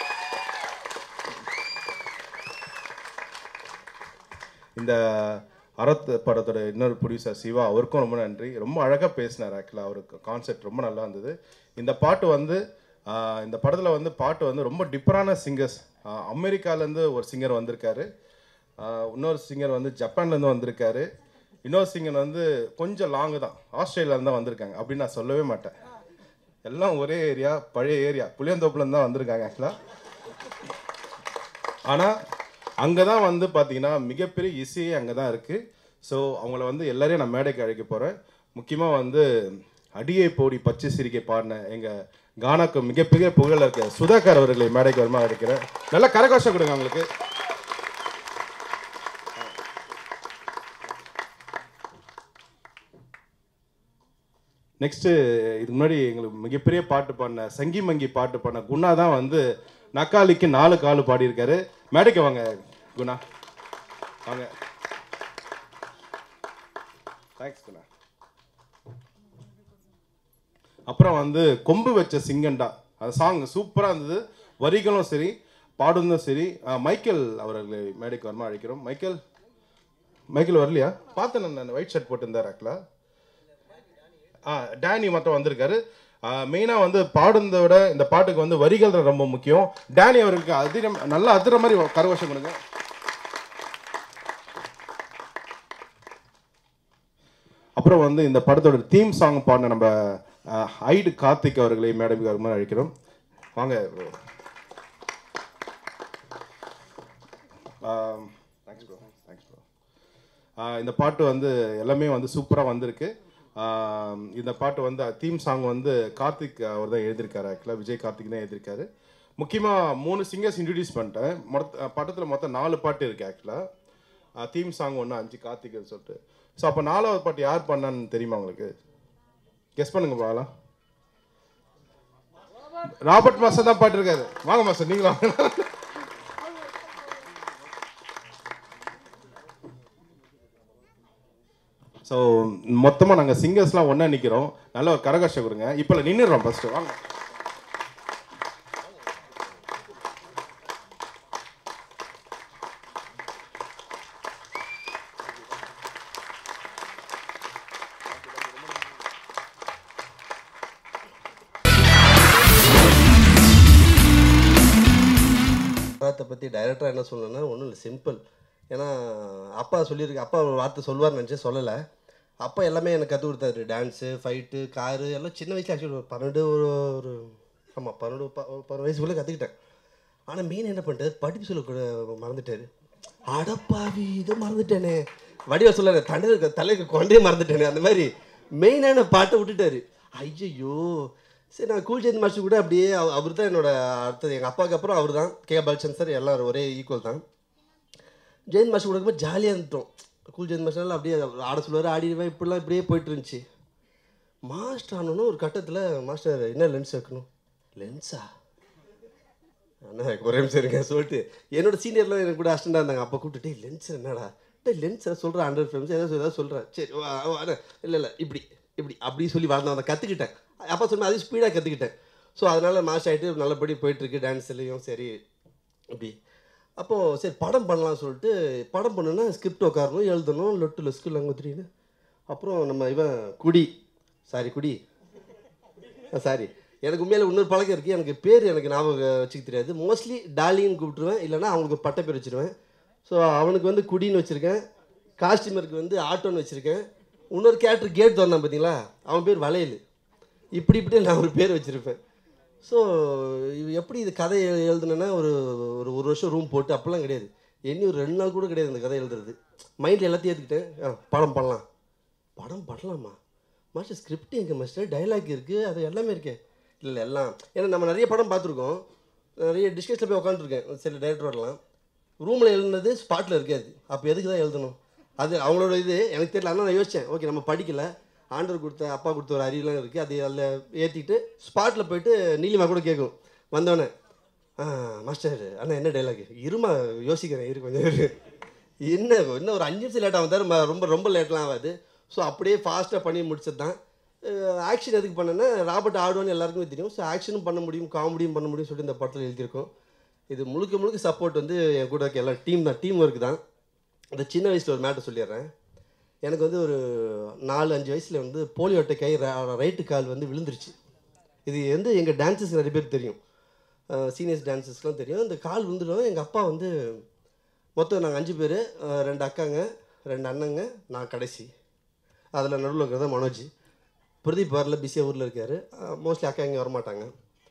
இந்த அறத் படத்தோட இன்னொரு ப்ரொடியூசர் சிவா அவருக்கும் ரொம்ப நன்றி ரொம்ப அழகாக பேசினார் ஆக்சுவலாக அவருக்கு கான்செப்ட் ரொம்ப நல்லா இருந்தது இந்த பாட்டு வந்து ஆஹ், இந்த படத்தில் வந்து பாட்டு வந்து ரொம்ப டிஃபரான சிங்கர்ஸ் அமெரிக்காலேருந்து ஒரு சிங்கர் வந்திருக்காரு ஆஹ், இன்னொரு சிங்கர் வந்து ஜப்பான்லேருந்து வந்திருக்காரு இன்னொரு சிங்கர் வந்து கொஞ்சம் லாங்கு தான் ஆஸ்திரேலியாலேருந்து தான் வந்திருக்காங்க அப்படின்னு நான் சொல்லவே மாட்டேன் எல்லாம் ஒரே ஏரியா பழைய ஏரியா புளியந்தோப்புலேருந்து தான் வந்திருக்காங்க ஆக்சுவலாக ஆனால் அங்கே தான் வந்து பார்த்தீங்கன்னா மிகப்பெரிய இசையே அங்கே தான் இருக்குது ஸோ அவங்கள வந்து எல்லாரையும் நான் மேடைக்கு அழைக்க போகிறேன் முக்கியமாக வந்து அடியை போடி பச்சை சிரிக்கை பாடின எங்கள் கானாக்கு மிகப்பெரிய புகழில் இருக்க சுதாகர் அவர்களை மேடைக்கு வருமா அழைக்கிறேன் நல்லா கரகோஷம் கொடுங்க அவங்களுக்கு நெக்ஸ்ட்டு இதுக்கு முன்னாடி எங்களுக்கு மிகப்பெரிய பாட்டு பாடின சங்கி மங்கி பாட்டு பாடின குணா தான் வந்து நக்காலிக்கு நாலு காலு பாடியிருக்காரு மேடைக்கு வாங்க குணா வாங்க தேங்க்ஸ் குணா அப்புறம் வந்து கொம்பு வச்ச சிங்கண்டா அந்த சாங் சூப்பராக இருந்தது வரிகளும் சரி பாடுனதும் சரி அஹ், மைக்கேல் அவர்களை மேடைக்கு வரமா அழைக்கிறோம் மைக்கேல் மைக்கேல் வரலையா பார்த்தேன் நான் ஒயிட் ஷர்ட் போட்டிருந்தார் ஆக்லா ஆ டேனி மட்டும் வந்திருக்காரு மெயினாக வந்து பாடுனதை விட இந்த பாட்டுக்கு வந்து வரிகள் தான் ரொம்ப முக்கியம் டேனி அவருக்கு அதிரம் நல்லா அதிர மாதிரி கரகோஷம் கொடுங்க அப்புறம் வந்து இந்த படத்தோட தீம் சாங் பாடின நம்ம அஹ், ஐடு கார்த்திக் அவர்களை மேடமுக்கு வருமாறு அழைக்கிறோம் வாங்க bro. ஆம், thanks bro. Thanks bro. ஆஹ் இந்த பாட்டு வந்து எல்லாமே வந்து சூப்பராக வந்திருக்கு ஆஹ் இந்த பாட்டு வந்து தீம் சாங் வந்து கார்த்திக் அவர் தான் எழுதியிருக்காரு ஆக்சுவலாக விஜய் கார்த்திக் தான் எழுதியிருக்காரு முக்கியமாக மூணு சிங்கர்ஸ் இன்ட்ரடியூஸ் பண்ணிட்டேன் மொத்த படத்தில் மொத்தம் நாலு பாட்டு இருக்குது ஆக்சுவலாக தீம் சாங் ஒன்று அஞ்சு கார்த்திக்னு சொல்லிட்டு ஸோ அப்போ நாலாவது பாட்டு யார் பண்ணான்னு தெரியுமா உங்களுக்கு கெஸ் பண்ணுங்க பாக்கலாம் ராபர்ட் மாஸ்டர் தான் பாட்டு இருக்காரு வாங்க மாஸ்டர் நீங்களும் வாங்க ஸோ மொத்தமாக நாங்கள் சிங்கர்ஸ்லாம் ஒன்றா நிற்கிறோம் நல்ல ஒரு கரகோஷம் கொடுங்க இப்போ நின்றுடுறோம் ஃபஸ்ட்டு வாங்க படத்தை பற்றி டைரக்டராக என்ன சொல்லணும்னா ஒன்றும் இல்லை சிம்பிள் ஏன்னா அப்பா சொல்லியிருக்கு அப்பா ஒரு வார்த்தை சொல்லுவார்னு நினச்சி சொல்லலை அப்பா எல்லாமே எனக்கு கற்றுக் கொடுத்தாரு டான்ஸு ஃபைட்டு காரு எல்லாம் சின்ன வயசுல ஆக்சுவலி பன்னெண்டு ஒரு ஒரு ஆமாம் பன்னெண்டு ப பன்னெண்டு வயசுக்குள்ளே கற்றுக்கிட்டேன் ஆனால் மெயின் என்ன பண்ணிட்டாரு படிப்பு சொல்ல கூட மறந்துட்டாரு அடப்பாவி இதை மறந்துட்டேனே வடிவ சொல்ல தண்டை தலைக்கு கொண்டே மறந்துட்டேனே அந்த மாதிரி மெயினான பாட்டை விட்டுட்டாரு ஐயையோ சரி நான் கூல் மாஸ்டர் கூட அப்படியே அவர் தான் என்னோட அடுத்தது எங்கள் அப்பாவுக்கு அப்புறம் அவர் தான் கே பாலச்சந்த் சார் எல்லாரும் ஒரே ஈக்குவல் தான் ஜெயந்த் மாஸ்டர் கொடுக்கும்போது ஜாலியாக இருந்துட்டோம் கூல் ஜெயந்த் மாஸ்டர்லாம் அப்படியே ஆட சொல்லுவார் ஆடிடுவேன் இப்படிலாம் இப்படியே போயிட்டு இருந்துச்சு மாஸ்டர் ஆனோன்னு ஒரு கட்டத்தில் மாஸ்டர் என்ன லென்ஸ் வைக்கணும் லென்ஸா அண்ணா ஒரே நிமிஷம் இருங்க சொல்லிட்டு என்னோட சீனியர்லாம் எனக்கு கூட அஸ்டண்டாக இருந்தாங்க அப்போ கூப்பிட்டு டேய் லென்ஸ் என்னடா டேய் லென்ஸ் சொல்கிறேன் ஹண்ட்ரட் ஃபிலிம்ஸ் ஏதாவது ஏதாவது சொல்கிறேன் சரி இல்லை இல்லை இப்படி இப்படி அப்படி சொல்லி வளர்ந்து அதை கற்றுக்கிட்டேன் அப்போ சொன்னேன் அது ஸ்பீடாக கற்றுக்கிட்டேன் ஸோ அதனால் மாஸ்டர் ஆகிட்டு நல்லபடி போயிட்டுருக்கு டான்ஸ்லேயும் சரி இப்படி அப்போது சரி படம் பண்ணலாம்னு சொல்லிட்டு படம் பண்ணுன்னா ஸ்கிரிப்ட் உட்காரணும் எழுதணும் லொட்டு லொஸ்கு லங்குத்திரின்னு அப்புறம் நம்ம இவன் குடி சாரி குடி சாரி எனக்கு உண்மையில இன்னொரு பழக்கம் இருக்குது எனக்கு பேர் எனக்கு ஞாபகம் வச்சுக்க தெரியாது மோஸ்ட்லி டாலின்னு கூப்பிட்டுருவேன் இல்லைன்னா அவங்களுக்கு ஒரு பட்ட பேர் வச்சுருவேன் ஸோ அவனுக்கு வந்து குடின்னு வச்சுருக்கேன் காஸ்டியூமருக்கு வந்து ஆட்டோன்னு வச்சுருக்கேன் இன்னொரு கேரக்டர் கேட் திறந்தான் பார்த்தீங்களா அவன் பேர் வளையல் இப்படி இப்படி நான் ஒரு பேர் வச்சுருப்பேன் ஸோ இது எப்படி இது கதை எழு- எழுதுனேன்னா ஒரு ஒரு ஒரு வருஷம் ரூம் போட்டு அப்போல்லாம் கிடையாது இனி ஒரு ரெண்டு நாள் கூட கிடையாது இந்த கதை எழுதுறது மைண்டில் எல்லாத்தையும் ஏற்றுக்கிட்டேன் ஆ படம் பண்ணலாம் படம் பண்ணலாமா மாஸ்டர் ஸ்கிரிப்ட் எங்கே மாஸ்டர் டைலாக் இருக்குது அது எல்லாமே இருக்கே இல்லை எல்லாம் ஏன்னா நம்ம நிறைய படம் பார்த்துருக்கோம் நிறைய டிஸ்கஸில் போய் உட்காந்துருக்கேன் சில டைரக்டர்லாம் ரூமில் எழுதுனது ஸ்பாட்டில் இருக்காது அப்போ எதுக்கு தான் எழுதணும் அது அவங்களோட இது எனக்கு தெரியல ஆனால் நான் யோசித்தேன் ஓகே நம்ம படிக்கல ஆண்டர் கொடுத்த அப்பா கொடுத்த ஒரு அறிவுலாம் இருக்குது அது அதில் ஏற்றிட்டு ஸ்பாட்டில் போயிட்டு நீலிமா கூட கேட்கும் வந்தோடனே ஆ மாஸ்டர் அண்ணா என்ன டைலாக் இருமா யோசிக்கிறேன் இரு கொஞ்சம் இரு என்ன இன்னும் ஒரு அஞ்சு நிமிஷம் லேட் ஆகும் தவிர ம- ரொம்ப ரொம்ப லேட்லாம் ஆகாது ஸோ அப்படியே ஃபாஸ்ட்டாக பண்ணி முடிச்சது தான் ஆக்ஷன் எதுக்கு பண்ணேன்னா ராபர்ட் ஆடுவான்னு எல்லாருக்குமே தெரியும் ஸோ ஆக்ஷனும் பண்ண முடியும் காமெடியும் பண்ண முடியும்னு சொல்லிட்டு இந்த படத்தில் எழுதியிருக்கோம் இது முழுக்க முழுக்க சப்போர்ட் வந்து என் கூட இருக்க எல்லா டீம் தான் டீம் ஒர்க் தான் அந்த சின்ன வயசில் ஒரு மேட்டர் சொல்லிடுறேன் எனக்கு வந்து ஒரு நாலு அஞ்சு வயசில் வந்து போலியோ அட்டை கை ரைட்டு கால் வந்து விழுந்துருச்சு இது வந்து எங்கள் டான்ஸஸ் நிறைய பேருக்கு தெரியும் சீனியர்ஸ் டான்ஸஸ்லாம் தெரியும் இந்த கால் விழுந்துடும் எங்கள் அப்பா வந்து மொத்தம் நாங்கள் அஞ்சு பேர் ரெண்டு அக்காங்க ரெண்டு அண்ணங்க நான் கடைசி அதில் நடுவில் இருக்கிறது மனோஜ் பிரதீப் வரல பிஸியாக ஊரில் இருக்கார் மோஸ்ட்லி அக்கா இங்கே வரமாட்டாங்க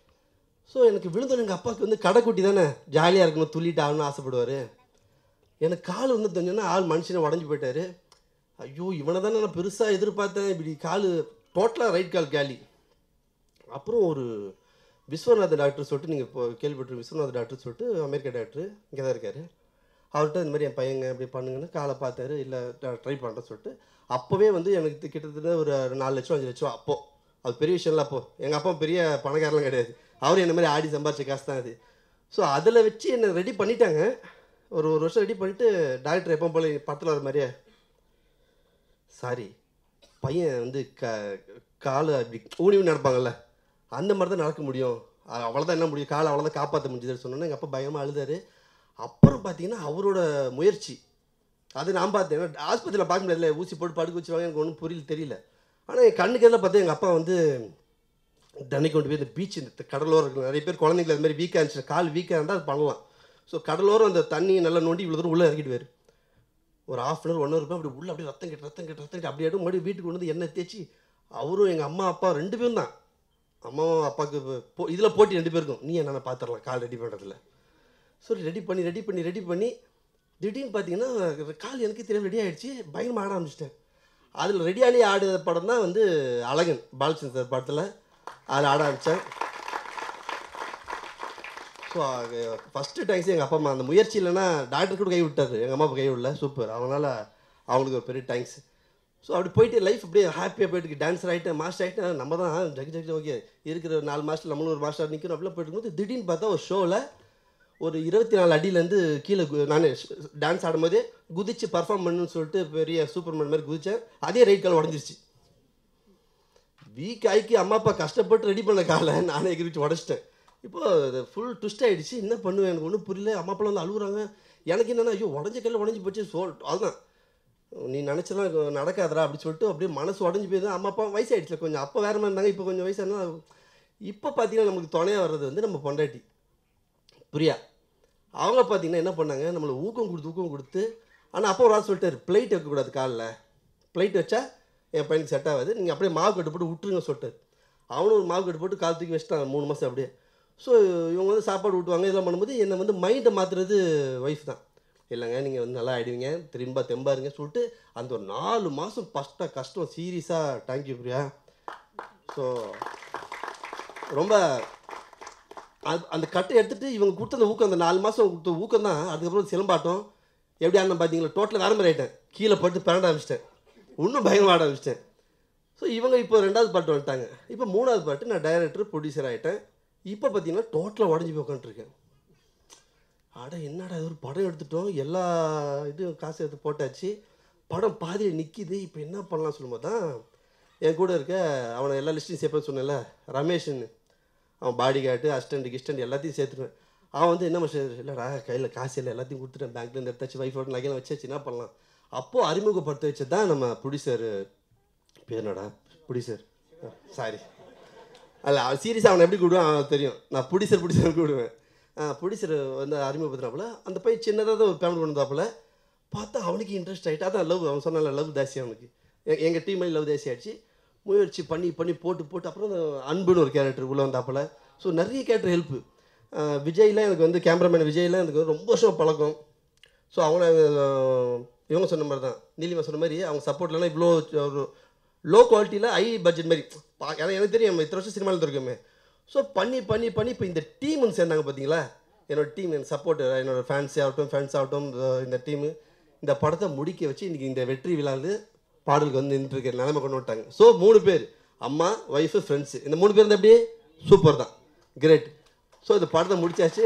ஸோ எனக்கு விழுந்தோம் எங்கள் அப்பாவுக்கு வந்து கடைக்குட்டி தானே ஜாலியாக இருக்கணும் துள்ளிட்டு ஆகணும்னு ஆசைப்படுவார் எனக்கு கால் வந்து தெரிஞ்சோன்னா ஆள் மனுஷனை உடஞ்சி போயிட்டாரு ஐயோ இவனை தானே நான் பெருசாக எதிர்பார்த்தேன் இப்படி கால் டோட்டலாக ரைட் கால் கேலி அப்புறம் ஒரு விஸ்வநாத டாக்டர் சொல்லிட்டு நீங்கள் இப்போ கேள்விப்பட்டு விஸ்வநாத டாக்டர் சொல்லிட்டு அமெரிக்கா டாக்டர் இங்கே தான் இருக்கார் அவர்கிட்ட இந்த மாதிரி என் பையங்க இப்படி பண்ணுங்கன்னு காலை பார்த்தாரு இல்லை ட்ரை பண்ணுறேன்னு சொல்லிட்டு அப்போவே வந்து எனக்கு தி- கிட்டத்தட்ட ஒரு நாலு லட்சம் அஞ்சு லட்சம் அப்போது அது பெரிய விஷயம் இல்லை அப்போ எங்கள் அப்பா பெரிய பணக்காரலாம் கிடையாது அவர் என்ன மாதிரி ஆடி சம்பாரிச்ச காசு தான் அது ஸோ அதில் வச்சு என்னை ரெடி பண்ணிட்டாங்க ஒரு ஒரு வருஷம் ரெடி பண்ணிவிட்டு டாக்டர் எப்போ போல படத்தில் வர மாதிரியே சாரி பையன் வந்து க காலை அப்படி ஊனி ஊனி நடப்பாங்கல்ல அந்த மாதிரி தான் நடக்க முடியும் அ- அவ்வளோதான் என்ன முடியும் காலை அவ்வளோதான் காப்பாற்ற முடிஞ்சதுன்னு சொன்னோன்னே எங்கள் அப்பா பயமாக அழுதாரு அப்புறம் பார்த்தீங்கன்னா அவரோட முயற்சி அது நான் பார்த்தேன் ஏன்னா ஆஸ்பத்திரியில் பார்க்க முடியாதுல்ல ஊசி போட்டு படுக்க வச்சுருவாங்க எனக்கு ஒன்றும் புரியல தெரியல ஆனால் என் கண்ணுக்கு எதில் பார்த்தா எங்கள் அப்பா வந்து தண்ணி கொண்டு போய் இந்த பீச் இந்த கடலோரம் இருக்கு நிறைய பேர் குழந்தைங்கள அது மாதிரி வீக்காக இருந்துச்சு கால் வீக்காக இருந்தால் அது பண்ணலாம் ஸோ கடலோரம் அந்த தண்ணியை நல்லா நோண்டி இவ்வளோ தூரம் உள்ளே இறக்கிடுவார் ஒரு half an hour one hour அப்படி உள்ள அப்படியே ரத்தம் கட்டு ரத்தம் கட்டு ரத்தம் கட்டு அப்படியே மறுபடியும் வீட்டுக்கு கொண்டு வந்து எண்ணெய் தேய்ச்சி அவரும் எங்கள் அம்மா அப்பா ரெண்டு பேரும் தான் அம்மாவும் அப்பாவுக்கு போ இதில் போட்டி ரெண்டு பேருக்கும் நீ என்னென்ன பார்த்துடலாம் கால் ரெடி பண்ணுறதுல சரி ரெடி பண்ணி ரெடி பண்ணி ரெடி பண்ணி திடீர்னு பார்த்தீங்கன்னா கால் எனக்கு தெரியாம ரெடி ஆயிடுச்சு பயங்கரமாக ஆட ஆரம்பிச்சிட்டேன் அதில் ரெடியாலே ஆடுற படம் தான் வந்து அழகன் பாலச்சந்தர் சார் படத்தில் அதில் ஆட ஆரம்பித்தேன் ஸோ ஃபஸ்ட்டு டைம்ஸ் எங்கள் அப்பா அம்மா அந்த முயற்சி இல்லைன்னா டாக்டர் கூட கை விட்டாரு எங்கள் அம்மா அப்பா கை விடல சூப்பர் அதனால் அவங்களுக்கு ஒரு பெரிய தேங்க்ஸ் ஸோ அப்படி போயிட்டு லைஃப் அப்படியே ஹாப்பியாக போயிட்டு டான்ஸர் ஆகிட்டேன் மாஸ்டர் ஆகிட்டேன் நம்ம தான் ஜக் ஜக் ஓகே இருக்கிற ஒரு நாலு மாஸ்டர் நம்மளும் ஒரு மாஸ்டர் நிற்கணும் அப்படிலாம் போயிட்டு இருக்கும்போது திடீர்னு பார்த்தா ஒரு ஷோவில் ஒரு இருபத்தி நாலு அடியிலேருந்து கீழே கு- நான் டான்ஸ் ஆடும்போதே குதிச்சு பர்ஃபார்ம் பண்ணுன்னு சொல்லிட்டு பெரிய சூப்பர்மேன் மாதிரி குதிச்சேன் அதே ரைட் கால் உடஞ்சிருச்சு வீக் ஆக்கி அம்மா அப்பா கஷ்டப்பட்டு ரெடி பண்ண காலை நானே எகிரிச்சு உடச்சிட்டேன் இப்போ ஃபுல் ட்விஸ்ட் ஆயிடுச்சு என்ன பண்ணுவேன் எனக்கு ஒன்றும் புரியல அம்மா அப்பா வந்து அழுகுறாங்க எனக்கு என்னன்னா ஐயோ உடஞ்ச கல்ல உடஞ்சி போச்சு சோல் அதுதான் நீ நினச்சலாம் நடக்காதடா அப்படி சொல்லிட்டு அப்படியே மனசு உடஞ்சி போயிடுது அம்மா அப்பா வயசாயிடுச்சுல கொஞ்சம் அப்போ வேற மாதிரி இருந்தாங்க இப்போ கொஞ்சம் வயசானா இப்போ பார்த்தீங்கன்னா நமக்கு துணையாக வர்றது வந்து நம்ம பொண்டாட்டி பிரியா அவங்க பார்த்தீங்கன்னா என்ன பண்ணாங்க நம்மளை ஊக்கம் கொடுத்து ஊக்கம் கொடுத்து ஆனால் அப்போ ஒரு ஆள் சொல்லிட்டாரு பிளைட் வைக்கக்கூடாது காலில் பிளைட் வச்சா என் பையனுக்கு செட் ஆகாது நீங்கள் அப்படியே மாவு கட்டு போட்டு விட்டுருங்க சொல்லிட்டாரு அவனும் ஒரு மாவு கட்டு போட்டு கால் தூக்கி வச்சுட்டான் மூணு மாதம் அப்படியே ஸோ இவங்க வந்து சாப்பாடு ஊட்டுவாங்க இதெல்லாம் பண்ணும்போது என்னை வந்து மைண்டை மாற்றுறது ஒய்ஃப் தான் இல்லைங்க நீங்கள் வந்து நல்லா ஆயிடுவீங்க திரும்ப தெம்பாருங்க சொல்லிட்டு அந்த ஒரு நாலு மாதம் ஃபஸ்ட்டாக கஷ்டம் சீரியஸாக தேங்க்யூ பிரியா ஸோ ரொம்ப அது- அந்த கட்டை எடுத்துட்டு இவங்க கொடுத்த அந்த ஊக்கம் அந்த நாலு மாதம் கொடுத்த ஊக்கம் தான் அதுக்கப்புறம் சிலம்பாட்டம் எப்படி ஆடின பார்த்தீங்களா டோட்டலாக வேற மாதிரி ஆகிட்டேன் கீழே பட்டு பிறண்ட ஆரம்பிச்சிட்டேன் இன்னும் பயங்கரமாக ஆட ஆரம்பிச்சிட்டேன் ஸோ இவங்க இப்போ ரெண்டாவது பாட்டு வந்துட்டாங்க இப்போ மூணாவது பாட்டு நான் டைரக்டர் ப்ரொடியூசர் ஆகிட்டேன் இப்போ பார்த்தீங்கன்னா டோட்டலாக உடஞ்சி போய் உட்காந்துருக்கேன் அட என்னடா இது ஒரு படம் எடுத்துட்டோம் எல்லா இதுவும் காசு எடுத்து போட்டாச்சு படம் பாதியில் நிற்கிது இப்போ என்ன பண்ணலாம் சொல்லும்போது தான் என் கூட இருக்க அவனை எல்லா லிஸ்ட்டையும் சேர்ப்பேன்னு சொன்னேன்ல ரமேஷ்னு அவன் பாடி கார்டு அசிஸ்டண்ட் கிஸ்டண்ட் எல்லாத்தையும் சேர்த்துருவேன் அவன் வந்து என்ன மாஸ்டர் இல்லைடா கையில் காசு இல்லை எல்லாத்தையும் கொடுத்துட்டேன் பேங்க்லேருந்து எடுத்தாச்சு வைஃபோட நகையெல்லாம் வச்சாச்சு என்ன பண்ணலாம் அப்போது அறிமுகப்படுத்த வச்சது தான் நம்ம ப்ரொடியூசர் பேர் என்னடா ப்ரொடியூசர் சாரி அல்ல அவன் சீரியஸாக அவனை எப்படி கூடுவான் அவனுக்கு தெரியும் நான் ப்ரொடியூசர் ப்ரொடியூசர் கூடுவேன் ப்ரொடியூசர் வந்து அறிமுகப்படுத்துறாப்புல அந்த பையன் சின்னதாக தான் ஒரு பேமெண்ட் கொண்டு வந்தாப்புல பார்த்தா அவனுக்கு இன்ட்ரெஸ்ட் ஆகிட்டு அதான் லவ் அவன் சொன்னால லவ் தாசி அவனுக்கு எ- எங்கள் டீம் லவ் தாசி ஆயிடுச்சு முயற்சி பண்ணி பண்ணி போட்டு போட்டு அப்புறம் அந்த அன்புன்னு ஒரு கேரக்டர் உள்ளே வந்தாப்புல ஸோ நிறைய கேரக்டர் ஹெல்ப்பு விஜய்லாம் எனக்கு வந்து கேமராமேன் விஜய்லாம் எனக்கு வந்து ரொம்ப வருஷம் பழக்கம் ஸோ அவங்கள அஹ், இவங்க சொன்ன மாதிரி தான் நீலிமா சொன்ன மாதிரி அவங்க சப்போர்ட்லாம் இவ்வளோ ஒரு லோ குவாலிட்டியில் ஹை பட்ஜெட் மாதிரி பா- ஏன்னா எனக்கு தெரியும் நம்ம இத்தனை வருஷம் சினிமாவில் இருக்கோமே ஸோ பண்ணி பண்ணி பண்ணி இப்போ இந்த டீம்னு சேர்ந்தாங்க பார்த்தீங்களா என்னோட டீம் என் சப்போர்ட் என்னோட ஃபேன்ஸே ஆகட்டும் ஃபேன்ஸ் ஆகட்டும் இந்த- இந்த டீமு இந்த படத்தை முடிக்க வச்சு இன்றைக்கி இந்த வெற்றி விழாவில் பாடலுக்கு வந்து நின்றுருக்க நிலைமை கொண்டு வந்துட்டாங்க ஸோ மூணு பேர் அம்மா ஒய்ஃபு ஃப்ரெண்ட்ஸு இந்த மூணு பேர் இருந்தால் அப்படியே சூப்பர் தான் கிரேட் ஸோ இந்த படத்தை முடிச்சாச்சு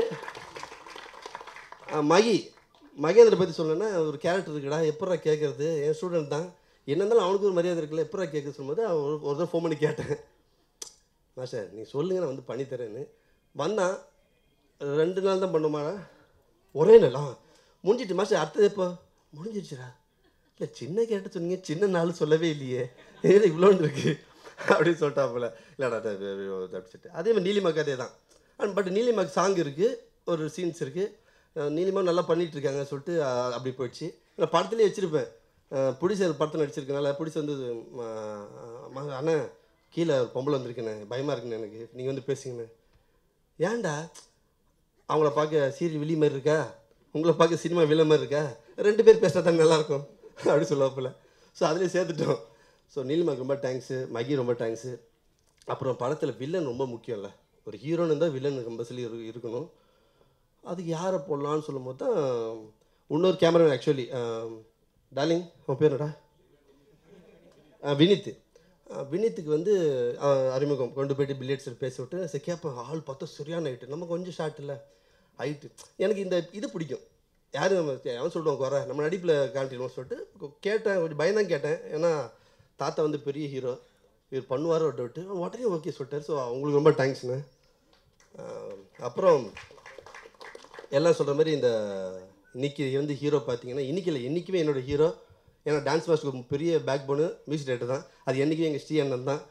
ஆ, மகி மகேந்திர பற்றி சொல்லணும்னா ஒரு கேரக்டர் இருக்குடா எப்படா கேட்குறது என் ஸ்டூடெண்ட் தான் என்ன இருந்தாலும் அவனுக்கு ஒரு மரியாதை இருக்குல்ல எப்படா கேட்க சொல்லும்போது அவன் ஒரு ஒரு தடவை ஃபோன் பண்ணி கேட்டேன் மாஸ்டர் நீ சொல்லுங்க நான் வந்து பண்ணித்தரேன்னு வந்தான் ரெண்டு நாள் தான் பண்ணுமாடா ஒரே நாள் ஆ முடிஞ்சிட்டு மாஸ்டர் அடுத்தது எப்போ முடிஞ்சிருச்சுடா இல்லை சின்ன கேரக்டர் சொன்னீங்க சின்ன நாள் சொல்லவே இல்லையே ஏது இவ்வளோன்னு இருக்கு அப்படின்னு சொல்லிட்டாப்புல இல்லைடா அது- அது- அது- அது அப்படி சொல்லிட்டு அதே மாதிரி நீலிமாக்கு அதே தான் அண்ட் பட் நீலிமாக்கு சாங் இருக்குது ஒரு சீன்ஸ் இருக்குது நீலிமா நல்லா பண்ணிட்டு இருக்காங்க சொல்லிட்டு அஹ், அப்படி போயிடுச்சு நான் படத்துலேயே வச்சுருப்பேன் புடிசர் படத்தில் நடிச்சிருக்கனால புடிச வந்து ம- ம- அண்ணன் கீழே ஒரு பொம்பளை வந்திருக்குண்ணே பயமாக இருக்குண்ணே எனக்கு நீங்கள் வந்து பேசுங்கண்ணே ஏன்டா அவங்கள பார்க்க சீரியல் வில்லி மாதிரி இருக்கா உங்களை பார்க்க சினிமா வில்ல மாதிரி இருக்கா ரெண்டு பேர் பேசினா தான் நல்லாயிருக்கும் அப்படி சொல்லுவாப்புல ஸோ அதுலேயே சேர்த்துட்டோம் ஸோ நீலிமாக்கு ரொம்ப தேங்க்ஸு மகி ரொம்ப தேங்க்ஸு அப்புறம் படத்தில் வில்லன் ரொம்ப முக்கியம்ல ஒரு ஹீரோன்னு இருந்தால் வில்லன் கம்பல்சரி இரு இருக்கணும் அதுக்கு யாரை போடலான்னு சொல்லும்போது தான் இன்னொரு கேமராமேன் ஆக்சுவலி டார்லிங் அவன் பேர் என்னடா அஹ் வினித் அஹ் வினித்துக்கு வந்து அஹ் அறிமுகம் கொண்டு போயிட்டு பில்லியட்ஸ் பேச விட்டு சரி கேட்பேன் ஆள் பார்த்தா சரியான ஹைட்டு நம்ம கொஞ்சம் ஷார்ட் இல்லை ஹைட்டு எனக்கு இந்த இது பிடிக்கும் யாரும் நம்ம அவன் சொல்லுவாங்க குறை நம்ம நடிப்பில் காட்டிடுவோம் சொல்லிட்டு கொ- கேட்டேன் கொஞ்சம் பயந்தான் கேட்டேன் ஏன்னா தாத்தா வந்து பெரிய ஹீரோ இவர் பண்ணுவார் விட்டு விட்டு உடனே ஓகே சொல்லிட்டார் ஸோ அவங்களுக்கு ரொம்ப தேங்க்ஸ்ண்ணே அப்புறம் எல்லாம் சொல்கிற மாதிரி இந்த இன்னைக்கு வந்து ஹீரோ பார்த்தீங்கன்னா இன்னைக்கு இல்லை என்றைக்குமே என்னோட ஹீரோ ஏன்னா டான்ஸ் மாஸ்டருக்கு பெரிய பேக் போனு மியூசிக் டேரக்டர் தான் அது என்றைக்குமே எங்கள் ஸ்ரீ அண்ணன் தான்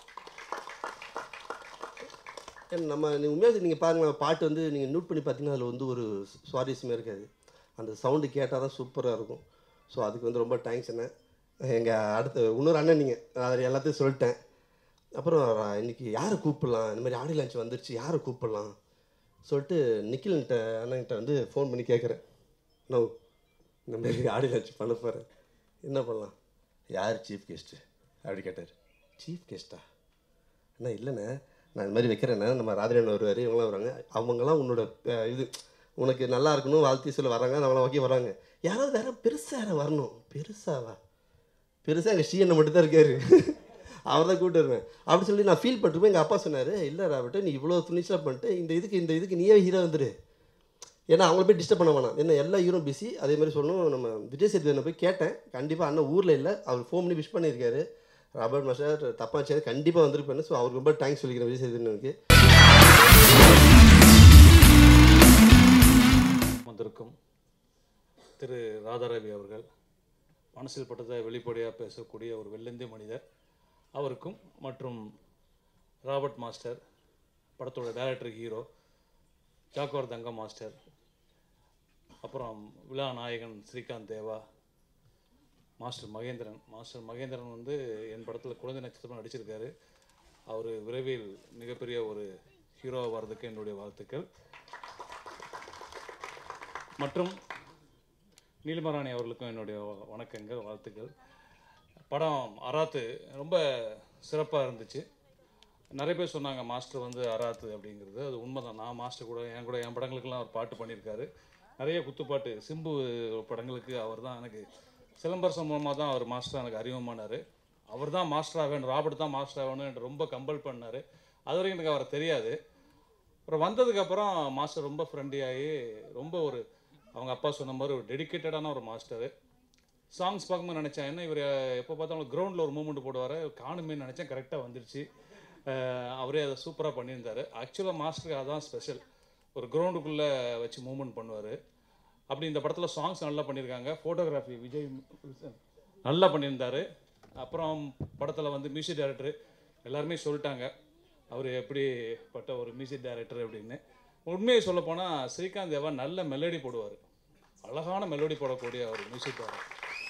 ஏன்னா நம்ம நீ உண்மையாக நீங்கள் பாருங்கள் பாட்டு வந்து நீங்கள் நோட் பண்ணி பார்த்தீங்கன்னா அதில் வந்து ஒரு சுவாரஸ்யமே இருக்காது அந்த சவுண்டு கேட்டால் தான் சூப்பராக இருக்கும் ஸோ அதுக்கு வந்து ரொம்ப தேங்க்ஸ் அண்ணன் எங்கள் அடுத்த இன்னொரு அண்ணன் நீங்கள் அதை எல்லாத்தையும் சொல்லிட்டேன் அப்புறம் ர- இன்னைக்கு யாரை கூப்பிடலாம் இந்த மாதிரி ஆடியோ லான்ச் வந்துருச்சு யாரை கூப்பிடலாம் சொல்லிட்டு நிக்கில்கிட்ட அண்ணன்கிட்ட வந்து ஃபோன் பண்ணி கேட்குறேன் நோ இந்த மாதிரி ஆடியோ லான்ச் பண்ண போகிறேன் என்ன பண்ணலாம் யார் சீஃப் கெஸ்ட்டு அப்படி கேட்டார் சீஃப் கெஸ்ட்டா அண்ணா இல்லைண்ணே நான் இந்த மாதிரி வைக்கிறேண்ணே நம்ம ராதிரன் வருவார் இவங்களாம் வராங்க அவங்கெல்லாம் உன்னோட அஹ், இது உனக்கு நல்லா இருக்கணும் வாழ்த்தி சொல்ல வராங்க நம்மளாம் ஓகே வராங்க யாராவது வேற பெருசாக யாரும் வரணும் பெருசாவா பெருசாக எங்கள் ஸ்ரீயண்ணன் மட்டும் தான் இருக்காரு அவர் தான் கூப்பிட்டு வருவேன் அப்படி சொல்லி நான் ஃபீல் பண்ணிட்டு எங்கள் அப்பா சொன்னார் இல்லை ராபர்ட்டு நீ இவ்வளோ துணிச்சலாக பண்ணிட்டு இந்த இதுக்கு இந்த இதுக்கு நீயே ஹீரோ வந்துடு ஏன்னா அவங்கள போய் டிஸ்டர்ப் பண்ண வேணாம் என்ன எல்லா ஹீரோ பிஸி அதே மாதிரி சொல்லணும் நம்ம விஜய் சேதுபதியை போய் கேட்டேன் கண்டிப்பாக அண்ணன் ஊரில் இல்லை அவர் ஃபோன் பண்ணி விஷ் பண்ணியிருக்காரு ராபர்ட் மாஸ்டர் தப்பா சேர் கண்டிப்பாக வந்திருப்பேன் ஸோ அவருக்கு ரொம்ப தேங்க்ஸ் சொல்லிக்கிறேன் விஜய் சேதுபதினுக்கு வந்திருக்கும் திரு ராதாரவி அவர்கள் மனசில் பட்டதை வெளிப்படையாக பேசக்கூடிய ஒரு வெள்ளந்தி மனிதர் அவருக்கும் மற்றும் ராபர்ட் மாஸ்டர் படத்தோட டைரக்டர் ஹீரோ ஜாக்கோர் தங்கம் மாஸ்டர் அப்புறம் விழா நாயகன் ஸ்ரீகாந்த் தேவா மாஸ்டர் மகேந்திரன் மாஸ்டர் மகேந்திரன் வந்து என் படத்தில் குழந்தை நட்சத்திரமாக நடிச்சிருக்காரு அவர் விரைவில் மிகப்பெரிய ஒரு ஹீரோவாக வர்றதுக்கு என்னுடைய வாழ்த்துக்கள் மற்றும் நீலிமராணி அவர்களுக்கும் என்னுடைய வ- வணக்கங்கள் வாழ்த்துக்கள் படம் அராத்து ரொம்ப சிறப்பாக இருந்துச்சு நிறைய பேர் சொன்னாங்க மாஸ்டர் வந்து அராத்து அப்படிங்கிறது அது உண்மைதான் நான் மாஸ்டர் கூட என் கூட என் படங்களுக்கெல்லாம் அவர் பாட்டு பண்ணியிருக்காரு நிறைய குத்துப்பாட்டு சிம்பு படங்களுக்கு அவர் தான் எனக்கு சிலம்பரசன் மூலமாக தான் அவர் மாஸ்டர் எனக்கு அறிமுகமானார் அவர் தான் மாஸ்டர் ஆகணும் ராபர்ட் தான் மாஸ்டர் ஆகணும் என்று ரொம்ப கம்பல் பண்ணார் அது வரைக்கும் எனக்கு அவரை தெரியாது அப்புறம் வந்ததுக்கப்புறம் மாஸ்டர் ரொம்ப ஃப்ரெண்ட்லி ஆகி ரொம்ப ஒரு அவங்க அப்பா சொன்ன மாதிரி ஒரு டெடிக்கேட்டடான ஒரு மாஸ்டரு சாங்ஸ் பார்க்கும்போது நினச்சேன் என்ன இவர் எப்போ பார்த்தாலும் கிரவுண்டில் ஒரு மூமெண்ட் போடுவார் காணுமே நினச்சேன் கரெக்டாக வந்துருச்சு அஹ் அவரே அதை சூப்பராக பண்ணியிருந்தார் ஆக்சுவலாக மாஸ்டருக்கு அதான் ஸ்பெஷல் ஒரு கிரவுண்டுக்குள்ளே வச்சு மூமெண்ட் பண்ணுவார் அப்படி இந்த படத்தில் சாங்ஸ் நல்லா பண்ணியிருக்காங்க ஃபோட்டோகிராஃபி விஜய் நல்லா பண்ணியிருந்தார் அப்புறம் படத்தில் வந்து மியூசிக் டைரக்டர் எல்லாருமே சொல்லிட்டாங்க அவர் எப்படிப்பட்ட ஒரு மியூசிக் டைரக்டர் அப்படின்னு உண்மையை சொல்லப்போனால் ஸ்ரீகாந்த் தேவா நல்ல மெலடி போடுவார் அழகான மெலடி போடக்கூடிய ஒரு மியூசிக் டைரக்டர்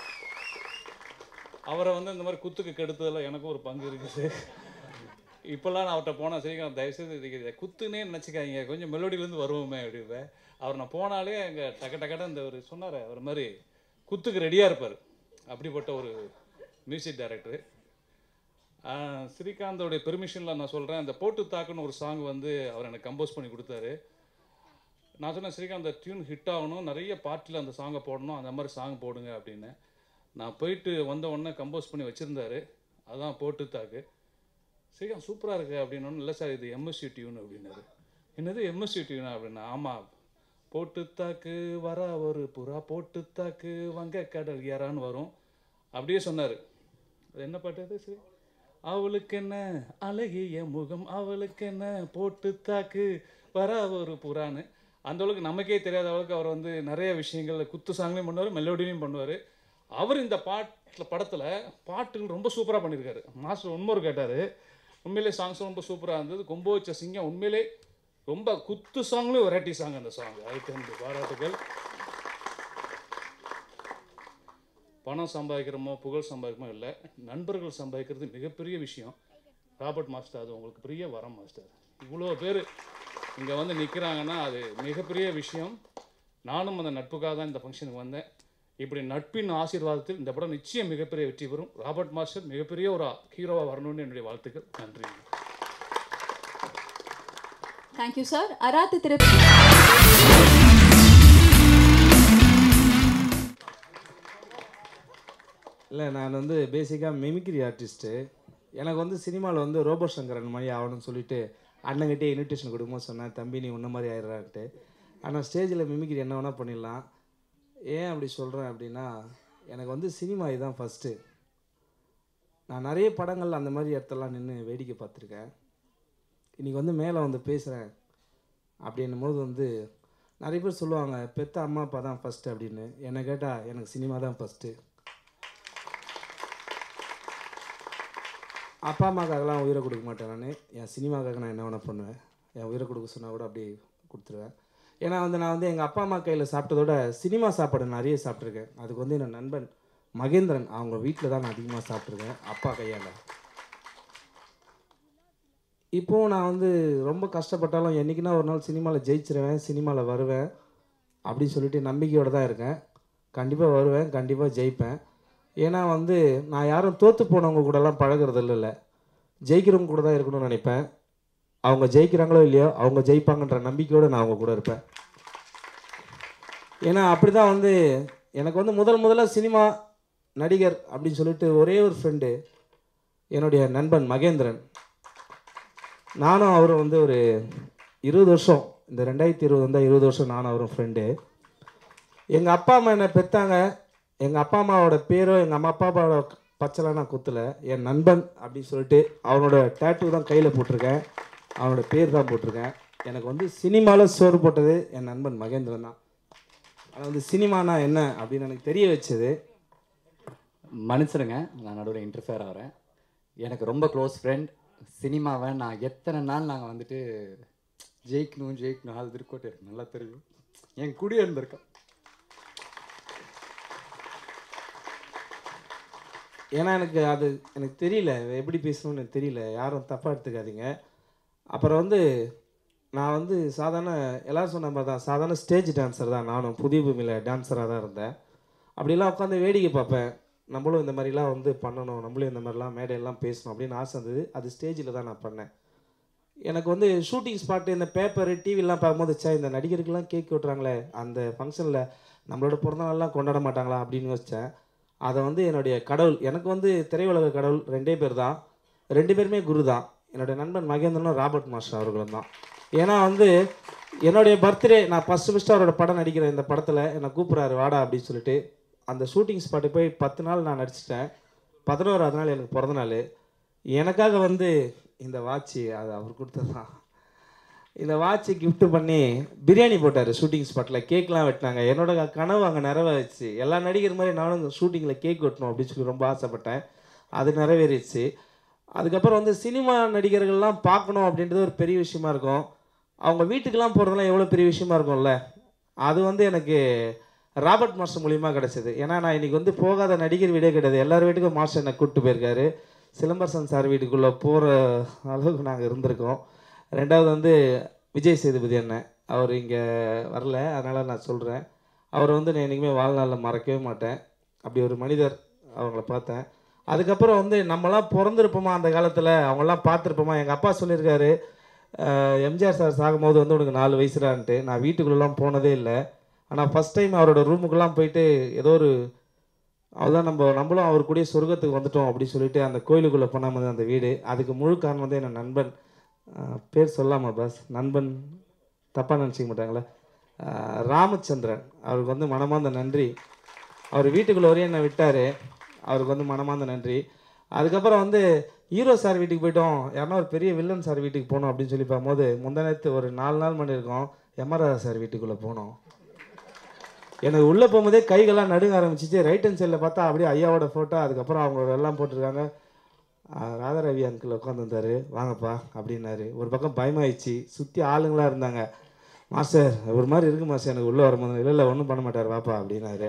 அவரை வந்து இந்த மாதிரி குத்துக்கு கெடுத்ததில் எனக்கும் ஒரு பங்கு இருக்குது இப்போல்லாம் நான் அவர்கிட்ட போனால் ஸ்ரீகாந்த் தயவுசெய்து இதுக்கு இதை குத்துனே நினச்சிக்காதீங்க கொஞ்சம் மெலோடியிலேருந்து வருவோமே அப்படிப்பேன் அவர் நான் போனாலே அங்கே டக்க டக்கட இந்த ஒரு சொன்னார் அவர் மாதிரி குத்துக்கு ரெடியாக இருப்பார் அப்படிப்பட்ட ஒரு மியூசிக் டைரக்டர் ஸ்ரீகாந்தோடைய பெர்மிஷனில் நான் சொல்கிறேன் அந்த போட்டு தாக்குன்னு ஒரு சாங் வந்து அவர் எனக்கு கம்போஸ் பண்ணி கொடுத்தாரு நான் சொன்னேன் ஸ்ரீகாந்த் அந்த டியூன் ஹிட் ஆகணும் நிறைய பார்ட்டியில் அந்த சாங்கை போடணும் அந்த மாதிரி சாங் போடுங்க அப்படின்னு நான் போயிட்டு வந்த உடனே கம்போஸ் பண்ணி வச்சுருந்தாரு அதான் போட்டு தாக்கு ஸ்ரீகாந்த் சூப்பராக இருக்குது அப்படின்னு இல்லை சார் இது எம்எஸ்சி டியூன் அப்படின்னாரு என்னது எம்எஸ்சி டியூனா அப்படின்னா ஆமாம் போட்டு தாக்கு வர ஒரு புறா போட்டு தாக்கு வங்க கடல் ஏறான்னு வரும் அப்படியே சொன்னார் அது என்ன பாட்டு அது சரி அவளுக்கு என்ன அழகிய முகம் அவளுக்கு என்ன போட்டு தாக்கு வர ஒரு புறான்னு அந்த அளவுக்கு நமக்கே தெரியாத அளவுக்கு அவர் வந்து நிறைய விஷயங்கள் குத்து சாங்லையும் பண்ணுவார் மெலோடிலையும் பண்ணுவார் அவர் இந்த பாட்டில் படத்தில் பாட்டுகள் ரொம்ப சூப்பராக பண்ணியிருக்காரு மாஸ்டர் உண்மை கேட்டார் உண்மையிலே சாங்ஸ் ரொம்ப சூப்பராக இருந்தது கொம்பு வச்ச சிங்கம் உண்மையிலே ரொம்ப குத்து சாங்லேயும் வெரைட்டி சாங் அந்த சாங் அதுக்கு என்னுடைய பாராட்டுகள் பணம் சம்பாதிக்கிறோமோ புகழ் சம்பாதிக்கிறோமோ இல்லை நண்பர்கள் சம்பாதிக்கிறது மிகப்பெரிய விஷயம் ராபர்ட் மாஸ்டர் அது உங்களுக்கு பெரிய வரம் மாஸ்டர் இவ்வளோ பேர் இங்கே வந்து நிற்கிறாங்கன்னா அது மிகப்பெரிய விஷயம் நானும் அந்த நட்புக்காக தான் இந்த ஃபங்க்ஷனுக்கு வந்தேன் இப்படி நட்பின் ஆசீர்வாதத்தில் இந்த படம் நிச்சயம் மிகப்பெரிய வெற்றி பெறும் ராபர்ட் மாஸ்டர் மிகப்பெரிய ஒரு ஹீரோவாக வரணும்னு என்னுடைய வாழ்த்துக்கள் நன்றி தேங்க்யூ சார் அராத்து திரைப்படம் இல்லை நான் வந்து பேசிக்காக மிமிக்ரி ஆர்டிஸ்ட்டு எனக்கு வந்து சினிமாவில் வந்து ரோபோ சங்கரன் மாதிரி ஆகணும்னு சொல்லிட்டு அண்ணங்கிட்டே இன்விடேஷன் கொடுக்கும்போது சொன்னேன் தம்பி நீ உன்ன மாதிரி ஆயிடுறான்ட்டு ஆனால் ஸ்டேஜில் மிமிக்ரி என்ன வேணால் பண்ணிடலாம் ஏன் அப்படி சொல்கிறேன் அப்படின்னா எனக்கு வந்து சினிமா இதுதான் ஃபஸ்ட்டு நான் நிறைய படங்கள் அந்த மாதிரி இடத்தெல்லாம் நின்று வேடிக்கை பார்த்துருக்கேன் இன்றைக்கி வந்து மேலே வந்து பேசுகிறேன் அப்படின்னும் போது வந்து நிறைய பேர் சொல்லுவாங்க பெத்த அம்மா அப்பா தான் ஃபஸ்ட்டு அப்படின்னு என்னை கேட்டால் எனக்கு சினிமா தான் ஃபஸ்ட்டு அப்பா அம்மாக்காகலாம் உயிரை கொடுக்க மாட்டேன் நான் என் சினிமாக்காக நான் என்ன வேணா பண்ணுவேன் என் உயிரை கொடுக்க சொன்னால் கூட அப்படியே கொடுத்துருவேன் ஏன்னா வந்து நான் வந்து எங்கள் அப்பா அம்மா கையில் சாப்பிட்டதோட சினிமா சாப்பாடு நிறைய சாப்பிட்ருக்கேன் அதுக்கு வந்து என் நண்பன் மகேந்திரன் அவங்க வீட்டில் தான் நான் அதிகமாக சாப்பிட்ருக்கேன் அப்பா கையால் இப்போவும் நான் வந்து ரொம்ப கஷ்டப்பட்டாலும் என்றைக்குனா ஒரு நாள் சினிமாவில் ஜெயிச்சிருவேன் சினிமாவில் வருவேன் அப்படின்னு சொல்லிட்டு நம்பிக்கையோடு தான் இருக்கேன் கண்டிப்பாக வருவேன் கண்டிப்பாக ஜெயிப்பேன் ஏன்னா வந்து நான் யாரும் தோற்று போனவங்க கூடலாம் பழகிறது இல்லைல்ல ஜெயிக்கிறவங்க கூட தான் இருக்கணும்னு நினைப்பேன் அவங்க ஜெயிக்கிறாங்களோ இல்லையோ அவங்க ஜெயிப்பாங்கன்ற நம்பிக்கையோடு நான் அவங்க கூட இருப்பேன் ஏன்னா அப்படி தான் வந்து எனக்கு வந்து முதல் முதல்ல சினிமா நடிகர் அப்படின்னு சொல்லிட்டு ஒரே ஒரு ஃப்ரெண்டு என்னுடைய நண்பன் மகேந்திரன் நானும் அவரும் வந்து ஒரு இருபது வருஷம் இந்த ரெண்டாயிரத்தி இருபது வந்தால் இருபது வருஷம் நானும் அவரும் ஃப்ரெண்டு எங்கள் அப்பா அம்மா என்னை பெற்றாங்க எங்கள் அப்பா அம்மாவோட பேரோ எங்கள் அம்மா அப்பா அப்பாவோட பச்சைலாம் நான் குத்தல என் நண்பன் அப்படின்னு சொல்லிட்டு அவனோட டேட்டூ தான் கையில் போட்டிருக்கேன் அவனோட பேர் தான் போட்டிருக்கேன் எனக்கு வந்து சினிமாவில் சோறு போட்டது என் நண்பன் மகேந்திரன் தான் ஆனால் வந்து சினிமானா என்ன அப்படின்னு எனக்கு தெரிய வச்சது மன்னிச்சிடுங்க நான் நடுவில் இன்டர்ஃபியர் ஆகிறேன் எனக்கு ரொம்ப க்ளோஸ் ஃப்ரெண்ட் சினிமாவை நான் எத்தனை நாள் நாங்கள் வந்துட்டு ஜெயிக்கணும் ஜெயிக்கணும் அது இருக்கோட்டு எனக்கு நல்லா தெரியும் என் கூடயே இருந்திருக்கேன் ஏன்னா எனக்கு அது எனக்கு தெரியல எப்படி பேசணும்னு எனக்கு தெரியல யாரும் தப்பாக எடுத்துக்காதீங்க அப்புறம் வந்து நான் வந்து சாதாரண எல்லாரும் சொன்ன மாதிரி தான் சாதாரண ஸ்டேஜ் டான்ஸர் தான் நானும் புதிய பூமியில் டான்ஸராக தான் இருந்தேன் அப்படிலாம் உட்காந்து வேடிக்கை பார்ப்பேன் நம்மளும் இந்த மாதிரிலாம் வந்து பண்ணணும் நம்மளும் இந்த மாதிரிலாம் மேடையெல்லாம் பேசணும் அப்படின்னு ஆசை இருந்தது அது ஸ்டேஜில் தான் நான் பண்ணேன் எனக்கு வந்து ஷூட்டிங் ஸ்பாட்டு இந்த பேப்பர் டிவிலாம் பார்க்கும்போது சே இந்த நடிகருக்கெல்லாம் கேக் விட்டுறாங்களே அந்த ஃபங்க்ஷனில் நம்மளோட பிறந்த நாள்லாம் கொண்டாட மாட்டாங்களா அப்படின்னு யோசித்தேன் அதை வந்து என்னுடைய கடவுள் எனக்கு வந்து திரையுலக கடவுள் ரெண்டே பேர் தான் ரெண்டு பேருமே குரு தான் என்னுடைய நண்பன் மகேந்திரனும் ராபர்ட் மாஸ்டர் அவர்களும் தான் ஏன்னா வந்து என்னுடைய பர்த்டே நான் ஃபஸ்ட்டு ஃபஸ்ட்டு அவரோட படம் நடிக்கிற இந்த படத்தில் என்னை கூப்பிட்றாரு வாடா அப்படின்னு சொல்லிட்டு அந்த ஷூட்டிங் ஸ்பாட்டு போய் பத்து நாள் நான் நடிச்சிட்டேன் பதினோராவது நாள் எனக்கு பிறந்த நாள் எனக்காக வந்து இந்த வாட்சி அது அவர் கொடுத்தது தான் இந்த வாட்சி gift பண்ணி பிரியாணி போட்டார் ஷூட்டிங் ஸ்பாட்டில் கேக்லாம் வெட்டினாங்க என்னோட கனவு அங்கே நிறைவேறிச்சு எல்லா நடிகர் மாதிரி நானும் ஷூட்டிங்கில் கேக் வெட்டணும் அப்படின்னு சொல்லி ரொம்ப ஆசைப்பட்டேன் அது நிறைவேறிச்சு அதுக்கப்புறம் வந்து சினிமா நடிகர்கள்லாம் பார்க்கணும் அப்படின்றது ஒரு பெரிய விஷயமா இருக்கும் அவங்க வீட்டுக்கெல்லாம் போகிறதுலாம் எவ்வளோ பெரிய விஷயமா இருக்கும்ல அது வந்து எனக்கு ராபர்ட் மாஸ்டர் மூலியமாக கிடச்சிது ஏன்னா நான் இன்றைக்கி வந்து போகாத நடிகர் வீடே கிடையாது எல்லார் வீட்டுக்கும் மாஸ்டர் என்னை கூப்பிட்டு போயிருக்காரு சிலம்பரசன் சார் வீட்டுக்குள்ளே போகிற அளவுக்கு நாங்கள் இருந்திருக்கோம் ரெண்டாவது வந்து விஜய் சேதுபதி அண்ணன் அவர் இங்கே வரல அதனால் நான் சொல்கிறேன் அவரை வந்து நான் என்றைக்குமே வாழ்நாளில் மறக்கவே மாட்டேன் அப்படி ஒரு மனிதர் அவங்கள பார்த்தேன் அதுக்கப்புறம் வந்து நம்மலாம் பிறந்திருப்போமா அந்த காலத்தில் அவங்கெல்லாம் பார்த்துருப்போமா எங்கள் அப்பா சொல்லியிருக்காரு அஹ், எம்ஜிஆர் சார் சாகும்போது வந்து உனக்கு நாலு வயசுடான்ட்டு நான் வீட்டுக்குள்ளெல்லாம் போனதே இல்லை ஆனால் ஃபஸ்ட் டைம் அவரோட ரூமுக்கெல்லாம் போயிட்டு ஏதோ ஒரு அதான் நம்ம நம்மளும் அவர் கூடயே சொர்க்கத்துக்கு வந்துட்டோம் அப்படி சொல்லிட்டு அந்த கோயிலுக்குள்ளே போனாமல் அந்த வீடு அதுக்கு முழு காரணம் வந்து என் நண்பன் அஹ், பேர் சொல்லாமா பாஸ் நண்பன் தப்பாக நினச்சிக்க மாட்டாங்களே அஹ், ராமச்சந்திரன் அவருக்கு வந்து மனமார்ந்த நன்றி அவர் வீட்டுக்குள்ளே வரையும் என்னை விட்டார் அவருக்கு வந்து மனமார்ந்த நன்றி அதுக்கப்புறம் வந்து ஹீரோ சார் வீட்டுக்கு போயிட்டோம் யாருன்னா ஒரு பெரிய வில்லன் சார் வீட்டுக்கு போகணும் அப்படின்னு சொல்லி பார்க்கும்போது முந்தா நேத்து ஒரு நாலு நாள் மணி இருக்கும் எம்ஆர்ஆர் சார் வீட்டுக்குள்ளே போனோம் எனக்கு உள்ளே போகும்போதே கைகள்லாம் நடுங்க ஆரம்பிச்சிச்சு ரைட் ஹேண்ட் சைடில் பார்த்தா அப்படியே ஐயாவோட ஃபோட்டோ அதுக்கப்புறம் அவங்களோட எல்லாம் போட்டிருக்காங்க ஆஹ் ராதாரவி அங்கிள் உட்காந்துருந்தாரு வாங்கப்பா அப்படின்னாரு ஒரு பக்கம் பயமாயிடுச்சு சுற்றி ஆளுங்களாக இருந்தாங்க மாஸ்டர் ஒரு மாதிரி இருக்கு மாஸ்டர் எனக்கு உள்ளே வரும்போது இல்லை இல்லை ஒன்றும் பண்ண மாட்டார் வாப்பா அப்படின்னாரு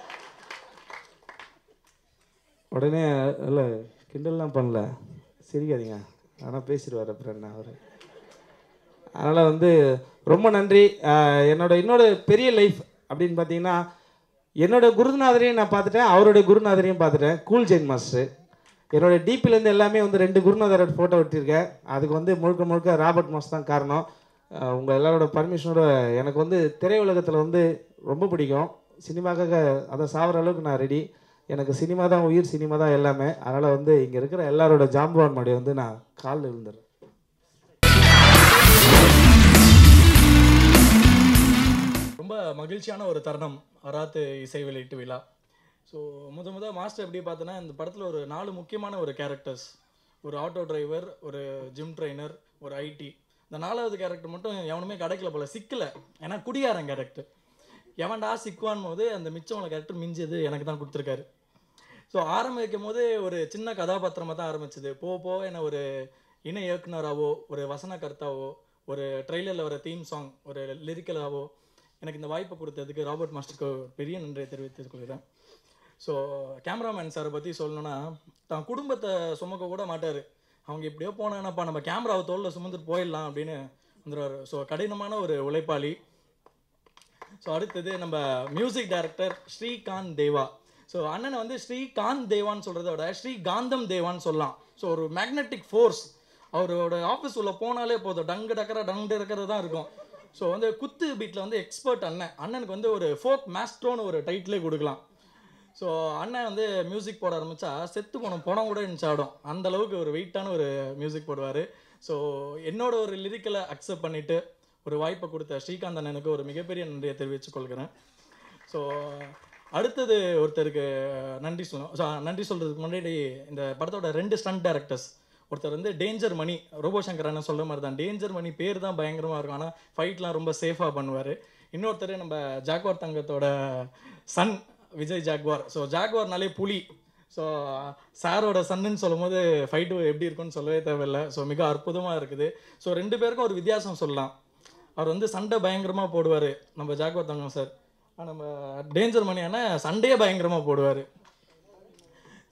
உடனே இல்லை கிண்டல்லாம் பண்ணல சிரிக்காதீங்க ஆனால் பேசிடுவார் அப்புறம் என்ன அவர் அதனால் வந்து ரொம்ப நன்றி ஆஹ் என்னோட இன்னொரு பெரிய லைஃப் அப்படின்னு பார்த்தீங்கன்னா என்னோட குருநாதரையும் நான் பார்த்துட்டேன் அவருடைய குருநாதரையும் பார்த்துட்டேன் கூல் ஜெயின் மாஸ்டர் என்னோட டிபிலேருந்து எல்லாமே வந்து ரெண்டு குருநாதரோட ஃபோட்டோ விட்டிருக்கேன் அதுக்கு வந்து முழுக்க முழுக்க ராபர்ட் மாஸ் தான் காரணம் ஆஹ் உங்கள் எல்லாரோட பர்மிஷனோட எனக்கு வந்து திரையுலகத்தில் வந்து ரொம்ப பிடிக்கும் சினிமாக்காக அதை சாவர அளவுக்கு நான் ரெடி எனக்கு சினிமா தான் உயிர் சினிமா தான் எல்லாமே அதனால் வந்து இங்கே இருக்கிற எல்லாரோட ஜாம்பவான் மாடி வந்து நான் காலில் விழுந்துடுறேன் ரொம்ப மகிழ்ச்சியான ஒரு தருணம் அராத்து இசை வெளியீட்டு விழா ஸோ முத முத மாஸ்டர் எப்படி பார்த்தோன்னா இந்த படத்தில் ஒரு நாலு முக்கியமான ஒரு கேரக்டர்ஸ் ஒரு ஆட்டோ டிரைவர் ஒரு ஜிம் ட்ரைனர் ஒரு ஐடி இந்த நாலாவது கேரக்டர் மட்டும் எவனுமே கிடைக்கல போல சிக்கல ஏன்னா குடியாரன் கேரக்டர் எவன்டா சிக்குவான் போது அந்த மிச்சமான கேரக்டர் மிஞ்சது எனக்கு தான் கொடுத்துருக்காரு ஸோ ஆரம்பிக்கும் போது ஒரு சின்ன கதாபாத்திரமாக தான் ஆரம்பிச்சது போக போக என்ன ஒரு இணை இயக்குனராவோ ஒரு வசனகர்த்தாவோ ஒரு ட்ரெய்லரில் வர தீம் சாங் ஒரு லிரிக்கலாவோ எனக்கு இந்த வாய்ப்பை கொடுத்ததுக்கு ராபர்ட் மாஸ்டருக்கு பெரிய நன்றியை தெரிவித்துக் கொள்கிறேன் ஸோ கேமராமேன் சாரை பற்றி சொல்லணும்னா தான் குடும்பத்தை சுமக்க கூட மாட்டார் அவங்க எப்படியோ போனாங்கன்னாப்பா நம்ம கேமராவை தோளில் சுமந்துட்டு போயிடலாம் அப்படின்னு வந்துடுவார் ஸோ கடினமான ஒரு உழைப்பாளி ஸோ அடுத்தது நம்ம music director Srikanth Deva so அண்ணனை வந்து ஸ்ரீகாந்த் தேவான்னு சொல்கிறத விட ஸ்ரீகாந்தம் தேவான்னு சொல்லலாம் ஸோ ஒரு மேக்னெட்டிக் ஃபோர்ஸ் அவரோட ஆஃபீஸ் உள்ள போனாலே போதும் டங்கு டக்கர டங்கு இருக்கிறது தான் இருக்கும் ஸோ வந்து குத்து பீட்டில் வந்து எக்ஸ்பர்ட் அண்ணன் அண்ணனுக்கு வந்து ஒரு ஃபோக் மாஸ்ட்ரோன்னு ஒரு டைட்டிலே கொடுக்கலாம் ஸோ அண்ணன் வந்து மியூசிக் போட ஆரம்பித்தா செத்து போன படம் கூட இருந்துச்சு ஆடும் அந்த அளவுக்கு ஒரு வெயிட்டான ஒரு மியூசிக் போடுவார் ஸோ என்னோட ஒரு லிரிக்கலை அக்செப்ட் பண்ணிவிட்டு ஒரு வாய்ப்பை கொடுத்த ஸ்ரீகாந்த் அண்ணனுக்கு ஒரு மிகப்பெரிய நன்றியை தெரிவித்துக் கொள்கிறேன் ஸோ அடுத்தது ஒருத்தருக்கு நன்றி சொல்லணும் ஸோ நன்றி சொல்கிறதுக்கு முன்னாடி இந்த படத்தோட ரெண்டு ஸ்டண்ட் டேரக்டர்ஸ் ஒருத்தர் வந்து டேஞ்சர் மணி ரோபோ சங்கர் அண்ணன் சொல்ற மாதிரி தான் டேஞ்சர் மணி பேர் தான் பயங்கரமாக இருக்கும் ஆனால் ஃபைட்லாம் ரொம்ப சேஃபாக பண்ணுவார் இன்னொருத்தர் நம்ம ஜாக்வார் தங்கத்தோட சன் விஜய் ஜாக்வார் ஸோ ஜாக்வார்னாலே புலி ஸோ சாரோட சன்னுன்னு சொல்லும்போது ஃபைட்டு எப்படி இருக்குன்னு சொல்லவே தேவையில்லை ஸோ மிக அற்புதமாக இருக்குது ஸோ ரெண்டு பேருக்கும் ஒரு வித்தியாசம் சொல்லலாம் அவர் வந்து சண்டை பயங்கரமாக போடுவார் நம்ம ஜாக்வார் தங்கம் சார் ஆனா நம்ம டேஞ்சர் மணி அண்ணன் சண்டையே பயங்கரமாக போடுவார்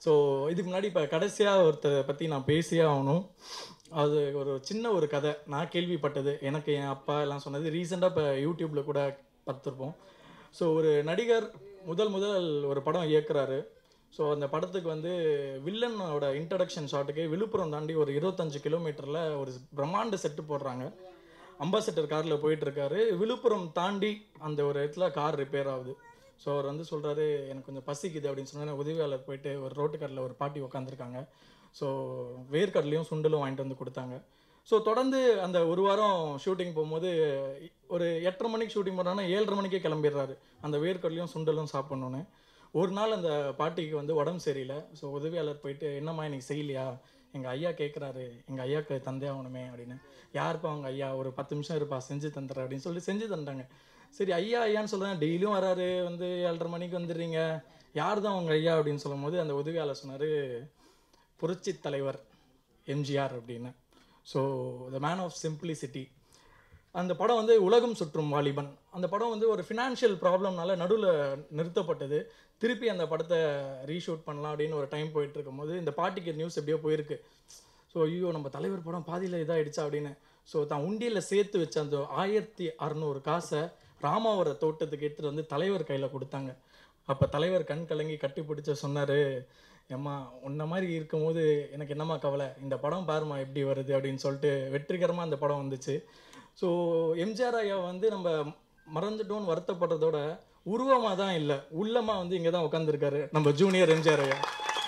ஸோ இதுக்கு முன்னாடி இப்போ கடைசியாக ஒருத்தரை பற்றி நான் பேசியே ஆகணும் அது ஒரு சின்ன ஒரு கதை நான் கேள்விப்பட்டது எனக்கு என் அப்பா எல்லாம் சொன்னது ரீசெண்டாக இப்போ யூடியூப்பில் கூட பார்த்துருப்போம் ஸோ ஒரு நடிகர் முதல் முதல் ஒரு படம் இயக்குறாரு ஸோ அந்த படத்துக்கு வந்து வில்லனோட இன்ட்ரடக்ஷன் ஷாட்டுக்கு விழுப்புரம் தாண்டி ஒரு இருபத்தஞ்சு கிலோமீட்டரில் ஒரு பிரம்மாண்ட செட்டு போடுறாங்க அம்பாசடர் காரில் போயிட்டு இருக்காரு விழுப்புரம் தாண்டி அந்த ஒரு இடத்துல கார் ரிப்பேர் ஆகுது ஸோ அவர் வந்து சொல்கிறாரு எனக்கு கொஞ்சம் பசிக்குது அப்படின்னு சொன்னா உதவியாளர் போயிட்டு ஒரு ரோட்டு கடையில் ஒரு பாட்டி உட்காந்துருக்காங்க ஸோ வேர்க்கடலையும் சுண்டலும் வாங்கிட்டு வந்து கொடுத்தாங்க ஸோ தொடர்ந்து அந்த ஒரு வாரம் ஷூட்டிங் போகும்போது ஒரு எட்டரை மணிக்கு ஷூட்டிங் போடுறாங்கன்னா ஏழரை மணிக்கே கிளம்பிடுறாரு அந்த வேர்க்கடலையும் சுண்டலும் சாப்பிட்ணுன்னு ஒரு நாள் அந்த பாட்டிக்கு வந்து உடம்பு சரியில்லை ஸோ உதவியாளர் போயிட்டு என்னம்மா இன்னைக்கு செய்யலையா எங்கள் ஐயா கேட்குறாரு எங்கள் ஐயாக்கு தந்தே ஆகணுமே அப்படின்னு யாருப்பா அவங்க ஐயா ஒரு பத்து நிமிஷம் இருப்பா செஞ்சு தந்துடுறேன் அப்படின்னு சொல்லி செஞ்சு தந்துட்டாங்க சரி ஐயா ஐயான்னு சொல்கிறேன் டெய்லியும் வராரு வந்து ஏழரை மணிக்கு வந்துடுறீங்க யார் தான் உங்கள் ஐயா அப்படின்னு சொல்லும்போது அந்த உதவியாளர் சொன்னார் புரட்சி தலைவர் எம்ஜிஆர் அப்படின்னு so the man of simplicity அந்த படம் வந்து உலகம் சுற்றும் வாலிபன் அந்த படம் வந்து ஒரு ஃபினான்ஷியல் ப்ராப்ளம்னால நடுவில் நிறுத்தப்பட்டது திருப்பி அந்த படத்தை ரீஷூட் பண்ணலாம் அப்படின்னு ஒரு டைம் போயிட்டு இருக்கும்போது இந்த பாட்டிக்கு நியூஸ் எப்படியோ போயிருக்கு ஸோ ஐயோ நம்ம தலைவர் படம் பாதியில் இதாகிடுச்சா அப்படின்னு ஸோ தான் உண்டியலில் சேர்த்து வச்ச அந்த ஆயிரத்தி அறநூறு காசை ராமாவர தோட்டத்துக்கு எடுத்துகிட்டு வந்து தலைவர் கையில் கொடுத்தாங்க அப்போ தலைவர் கண் கலங்கி கட்டி பிடிச்ச சொன்னார் ஏம்மா உன்ன மாதிரி இருக்கும்போது எனக்கு என்னம்மா கவலை இந்த படம் பாருமா எப்படி வருது அப்படின்னு சொல்லிட்டு வெற்றிகரமாக அந்த படம் வந்துச்சு ஸோ எம்ஜிஆர் ஐயா வந்து நம்ம மறந்துட்டோம்னு வருத்தப்படுறதோட உருவமாக தான் இல்லை உள்ளமாக வந்து இங்கே தான் உட்காந்துருக்காரு நம்ம ஜூனியர் எம்ஜிஆர் ஐயா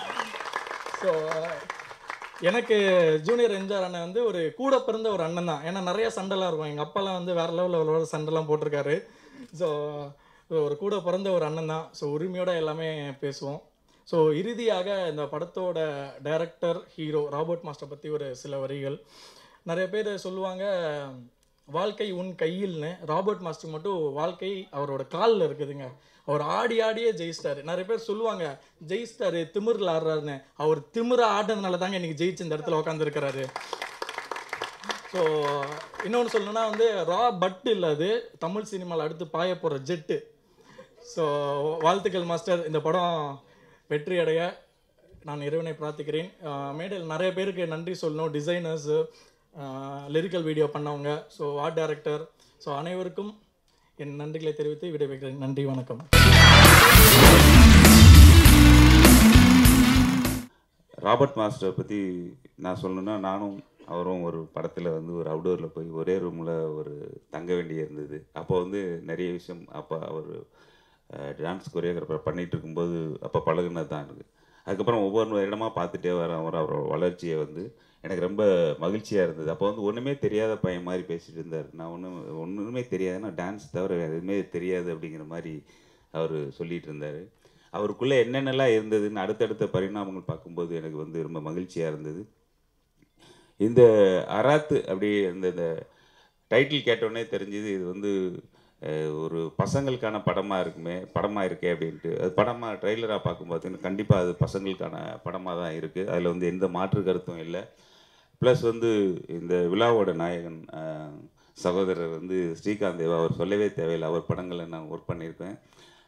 ஸோ எனக்கு ஜூனியர் எம்ஜிஆர் அண்ணன் வந்து ஒரு கூட பிறந்த ஒரு அண்ணன் தான் ஏன்னா நிறைய சண்டைலாம் இருக்கும் எங்கள் அப்பாலாம் வந்து வேற லெவலில் சண்டைலாம் போட்டிருக்காரு ஸோ ஒரு கூட பிறந்த ஒரு அண்ணன் தான் ஸோ உரிமையோட எல்லாமே பேசுவோம் ஸோ இறுதியாக இந்த படத்தோட டைரக்டர் ஹீரோ ராபர்ட் மாஸ்டர் பற்றி ஒரு சில வரிகள் நிறைய பேர் சொல்லுவாங்க வாழ்க்கை உன் கையில்னு ராபர்ட் மாஸ்டர் மட்டும் வாழ்க்கை அவரோட காலில் இருக்குதுங்க அவர் ஆடி ஆடியே ஜெயிச்சிட்டாரு நிறைய பேர் சொல்லுவாங்க ஜெயிச்சிட்டாரு திமிரில் ஆடுறாருன்னு அவர் திமிர ஆடுறதுனால தாங்க இன்னைக்கு ஜெயிச்சு இந்த இடத்துல உட்காந்துருக்கிறாரு ஸோ இன்னொன்று சொல்லணும்னா வந்து ரா பட் இல்லை அது தமிழ் சினிமாவில் அடுத்து பாய போகிற ஜெட்டு ஸோ வாழ்த்துக்கள் மாஸ்டர் இந்த படம் வெற்றி அடைய நான் இறைவனை பிரார்த்திக்கிறேன் மேடையில் நிறைய பேருக்கு நன்றி சொல்லணும் டிசைனர்ஸு லிரிக்கல் வீடியோ பண்ணவங்க ஸோ ஆர்ட் டைரக்டர் ஸோ அனைவருக்கும் என் நன்றிகளை தெரிவித்து விடைபெறுகிறேன் நன்றி வணக்கம் ராபர்ட் மாஸ்டர் பற்றி நான் சொல்லணும்னா நானும் அவரும் ஒரு படத்தில் வந்து ஒரு அவுடோரில் போய் ஒரே ரூமில் ஒரு தங்க வேண்டி இருந்தது அப்போ வந்து நிறைய விஷயம் அப்போ அவர் டான்ஸ் கொரியோகிராஃபர் பண்ணிகிட்டு இருக்கும்போது அப்போ பழகுனது தான் எனக்கு அதுக்கப்புறம் ஒவ்வொரு இடமா பார்த்துட்டே வர அவர் அவரோட வளர்ச்சியை வந்து எனக்கு ரொம்ப மகிழ்ச்சியாக இருந்தது அப்போ வந்து ஒன்றுமே தெரியாத பையன் மாதிரி பேசிட்டு இருந்தார் நான் ஒன்றும் ஒன்றுமே தெரியாதுன்னா டான்ஸ் தவிர வேறு எதுவுமே தெரியாது அப்படிங்கிற மாதிரி அவர் சொல்லிகிட்டு இருந்தார் அவருக்குள்ளே என்னென்னலாம் இருந்ததுன்னு அடுத்தடுத்த பரிணாமங்கள் பார்க்கும்போது எனக்கு வந்து ரொம்ப மகிழ்ச்சியாக இருந்தது இந்த அராத்து அப்படி இந்த இந்த டைட்டில் கேட்டோடனே தெரிஞ்சுது இது வந்து ஒரு பசங்களுக்கான படமாக இருக்குமே படமாக இருக்கே அப்படின்ட்டு அது படமாக ட்ரெய்லராக பார்க்கும் பார்த்தீங்கன்னா கண்டிப்பாக அது பசங்களுக்கான படமாக தான் இருக்குது அதில் வந்து எந்த மாற்று கருத்தும் இல்லை ப்ளஸ் வந்து இந்த விழாவோட நாயகன் சகோதரர் வந்து ஸ்ரீகாந்த் தேவா அவர் சொல்லவே தேவையில்லை அவர் படங்களில் நான் ஒர்க் பண்ணியிருப்பேன்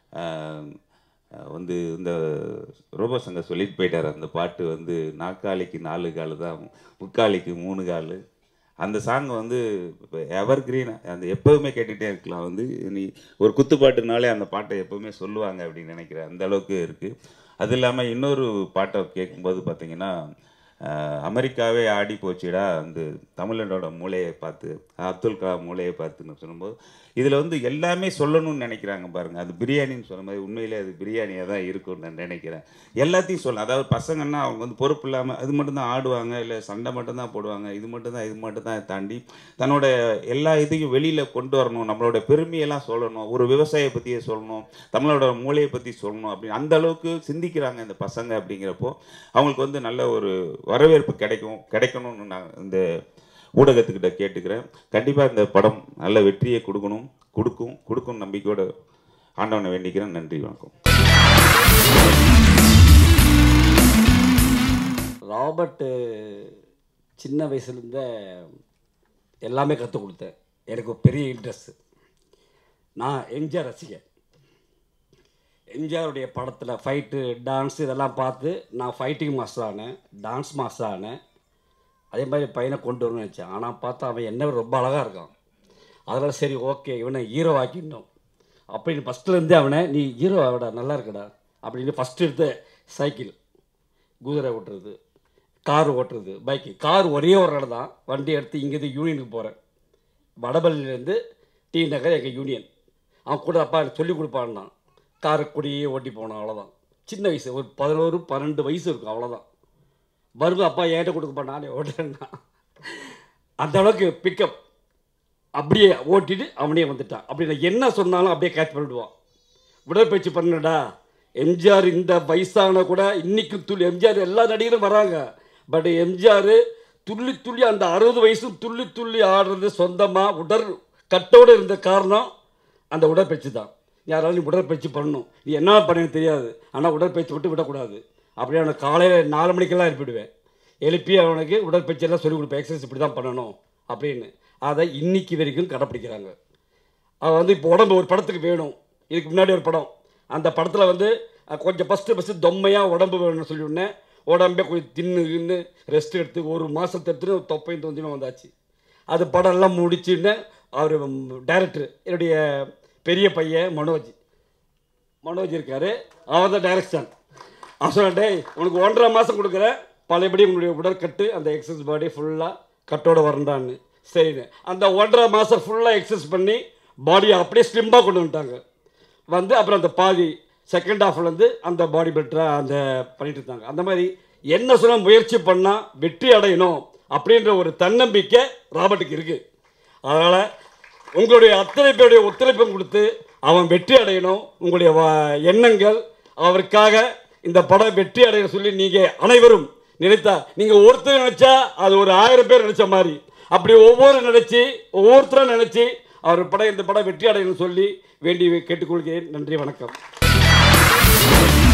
வந்து இந்த ரோபோ சங்கர் சொல்லிட்டு போயிட்டார் அந்த பாட்டு வந்து நாற்காலிக்கு நாலு கால் தான் முக்காலிக்கு மூணு கால் அந்த சாங் வந்து இப்போ எவர் கிரீன் அந்த எப்போவுமே கேட்டுகிட்டே இருக்கலாம் வந்து நீ ஒரு குத்துப்பாட்டுனாலே அந்த பாட்டை எப்போவுமே சொல்லுவாங்க அப்படின்னு நினைக்கிறேன் அந்த அளவுக்கு இருக்குது அது இல்லாமல் இன்னொரு பாட்டை கேட்கும்போது பார்த்தீங்கன்னா அமெரிக்காவே ஆடி போச்சுடா வந்து தமிழனோட மூளையை பார்த்து அப்துல் கலாம் மூளையை பார்த்துன்னு சொல்லும்போது இதில் வந்து எல்லாமே சொல்லணும்னு நினைக்கிறாங்க பாருங்கள் அது பிரியாணின்னு சொன்ன மாதிரி உண்மையிலே அது பிரியாணியாக தான் இருக்கும்னு நான் நினைக்கிறேன் எல்லாத்தையும் சொல்லலாம் அதாவது பசங்கன்னா அவங்க வந்து பொறுப்பு இல்லாமல் அது மட்டும்தான் ஆடுவாங்க இல்லை சண்டை மட்டும்தான் போடுவாங்க இது மட்டும்தான் இது மட்டும்தான் தாண்டி தன்னோட எல்லா இதையும் வெளியில் கொண்டு வரணும் நம்மளோட பெருமையெல்லாம் சொல்லணும் ஒரு விவசாயியை பற்றியே சொல்லணும் தமிழோட மூளையை பற்றி சொல்லணும் அப்படின்னு அந்த அளவுக்கு சிந்திக்கிறாங்க இந்த பசங்க அப்படிங்கிறப்போ அவங்களுக்கு வந்து நல்ல ஒரு வரவேற்பு கிடைக்கும் கிடைக்கணும்னு நான் இந்த ஊடகத்துக்கிட்ட கேட்டுக்கிறேன் கண்டிப்பாக இந்த படம் நல்ல வெற்றியை கொடுக்கணும் கொடுக்கும் கொடுக்கும் நம்பிக்கையோட ஆண்டவனை வேண்டிக்கிறேன் நன்றி வணக்கம் ராபர்ட்டு சின்ன வயசுலேருந்தே எல்லாமே கற்றுக் கொடுத்தேன் எனக்கு ஒரு பெரிய இன்ட்ரெஸ்ட் நான் எம்ஜிஆர் ரசிகன் எம்ஜிஆருடைய படத்தில் ஃபைட்டு டான்ஸ் இதெல்லாம் பார்த்து நான் ஃபைட்டிங் மாஸ்டர் ஆனேன் டான்ஸ் மாஸ்டர் ஆனேன் அதே மாதிரி பையனை கொண்டு வரணும்னு நினச்சேன் ஆனால் பார்த்தா அவன் என்ன விட ரொம்ப அழகாக இருக்கான் அதனால் சரி ஓகே இவனை ஹீரோ ஆக்கிடணும் அப்படின்னு ஃபஸ்ட்லேருந்தே அவனை நீ ஹீரோ ஆகடா நல்லா இருக்கடா அப்படின்னு ஃபஸ்ட்டு எடுத்த சைக்கிள் குதிரை ஓட்டுறது கார் ஓட்டுறது பைக்கு கார் ஒரே ஒரு இடம் தான் வண்டி எடுத்து இங்கேருந்து யூனியனுக்கு போகிறேன் வடபள்ளியிலேருந்து டி நகர் எங்கள் யூனியன் அவன் கூட அப்பா எனக்கு சொல்லிக் கொடுப்பான்னா காரை கூடயே ஓட்டி போனான் அவ்வளோதான் சின்ன வயசு ஒரு பதினோரு பன்னெண்டு வயசு இருக்கும் அவ்வளோதான் வரும்போது அப்பா என்கிட்ட கொடுக்கப்பா நானே ஓட்டுறேன்னா அந்த அளவுக்கு பிக்கப் அப்படியே ஓட்டிட்டு அவனே வந்துட்டான் அப்படி நான் என்ன சொன்னாலும் அப்படியே கேட்ச் பண்ணிடுவான் உடற்பயிற்சி பண்ணுடா எம்ஜிஆர் இந்த வயசான கூட இன்னைக்கும் துள்ளி எம்ஜிஆர் எல்லா நடிகரும் வராங்க பட் எம்ஜிஆர் துள்ளி துள்ளி அந்த அறுபது வயசும் துள்ளி துள்ளி ஆடுறது சொந்தமாக உடற் கட்டோடு இருந்த காரணம் அந்த உடற்பயிற்சி தான் யாராலும் நீ உடற்பயிற்சி பண்ணணும் நீ என்ன பண்ணு தெரியாது ஆனால் உடற்பயிற்சி மட்டும் விடக்கூடாது அப்படியே அவனை காலையில் நாலு மணிக்கெல்லாம் எழுப்பிடுவேன் எழுப்பி அவனுக்கு உடற்பயிற்சி எல்லாம் சொல்லிக் கொடுப்பேன் எக்ஸசைஸ் இப்படி தான் பண்ணணும் அப்படின்னு அதை இன்னைக்கு வரைக்கும் கடைப்பிடிக்கிறாங்க அவன் வந்து இப்போ உடம்பு ஒரு படத்துக்கு வேணும் இதுக்கு முன்னாடி ஒரு படம் அந்த படத்தில் வந்து அஹ், கொஞ்சம் ஃபஸ்ட்டு ஃபஸ்ட்டு தொம்மையாக உடம்பு வேணும்னு சொல்லி உடனே உடம்பே கொஞ்சம் தின்னு கின்னு ரெஸ்ட் எடுத்து ஒரு மாதத்தை எடுத்துட்டு தொப்பையும் தொந்தியும் வந்தாச்சு அது படம் எல்லாம் முடிச்சுன்னு அவர் டைரக்டர் என்னுடைய பெரிய பையன் மனோஜ் மனோஜ் இருக்கார் அவர் தான் டைரக்ஷன் அவன் சொன்னான், டேய் உனக்கு ஒன்றரை மாதம் கொடுக்குறேன் பழையபடி உங்களுடைய உடற்கட்டு அந்த எக்ஸசைஸ் பாடி ஃபுல்லாக கட்டோட வரண்டான்னு சரின்னு அந்த ஒன்றரை மாதம் ஃபுல்லாக எக்ஸசைஸ் பண்ணி பாடியை அப்படியே ஸ்லிம்பாக கொண்டு வந்துட்டாங்க வந்து அப்புறம் அந்த பாதி செகண்ட் ஹாஃப்லேருந்து அந்த பாடி பில்டராக அந்த பண்ணிட்டு இருந்தாங்க அந்த மாதிரி என்ன சொல்ல முயற்சி பண்ணால் வெற்றி அடையணும் அப்படின்ற ஒரு தன்னம்பிக்கை ராபர்ட்டுக்கு இருக்குது அதனால் உங்களுடைய அத்தனை பேருடைய ஒத்துழைப்பும் கொடுத்து அவன் வெற்றி அடையணும் உங்களுடைய வ- எண்ணங்கள் அவருக்காக இந்த படம் வெற்றி அடைய சொல்லி நீங்கள் அனைவரும் நினைத்தா நீங்கள் ஒருத்தர் நினைச்சா அது ஒரு ஆயிரம் பேர் நினைச்ச மாதிரி அப்படி ஒவ்வொரு நினைச்சு ஒவ்வொருத்தரும் நினைச்சு அவர் படம் இந்த படம் வெற்றி அடையணும்னு சொல்லி வேண்டி கேட்டுக்கொள்கிறேன் நன்றி வணக்கம்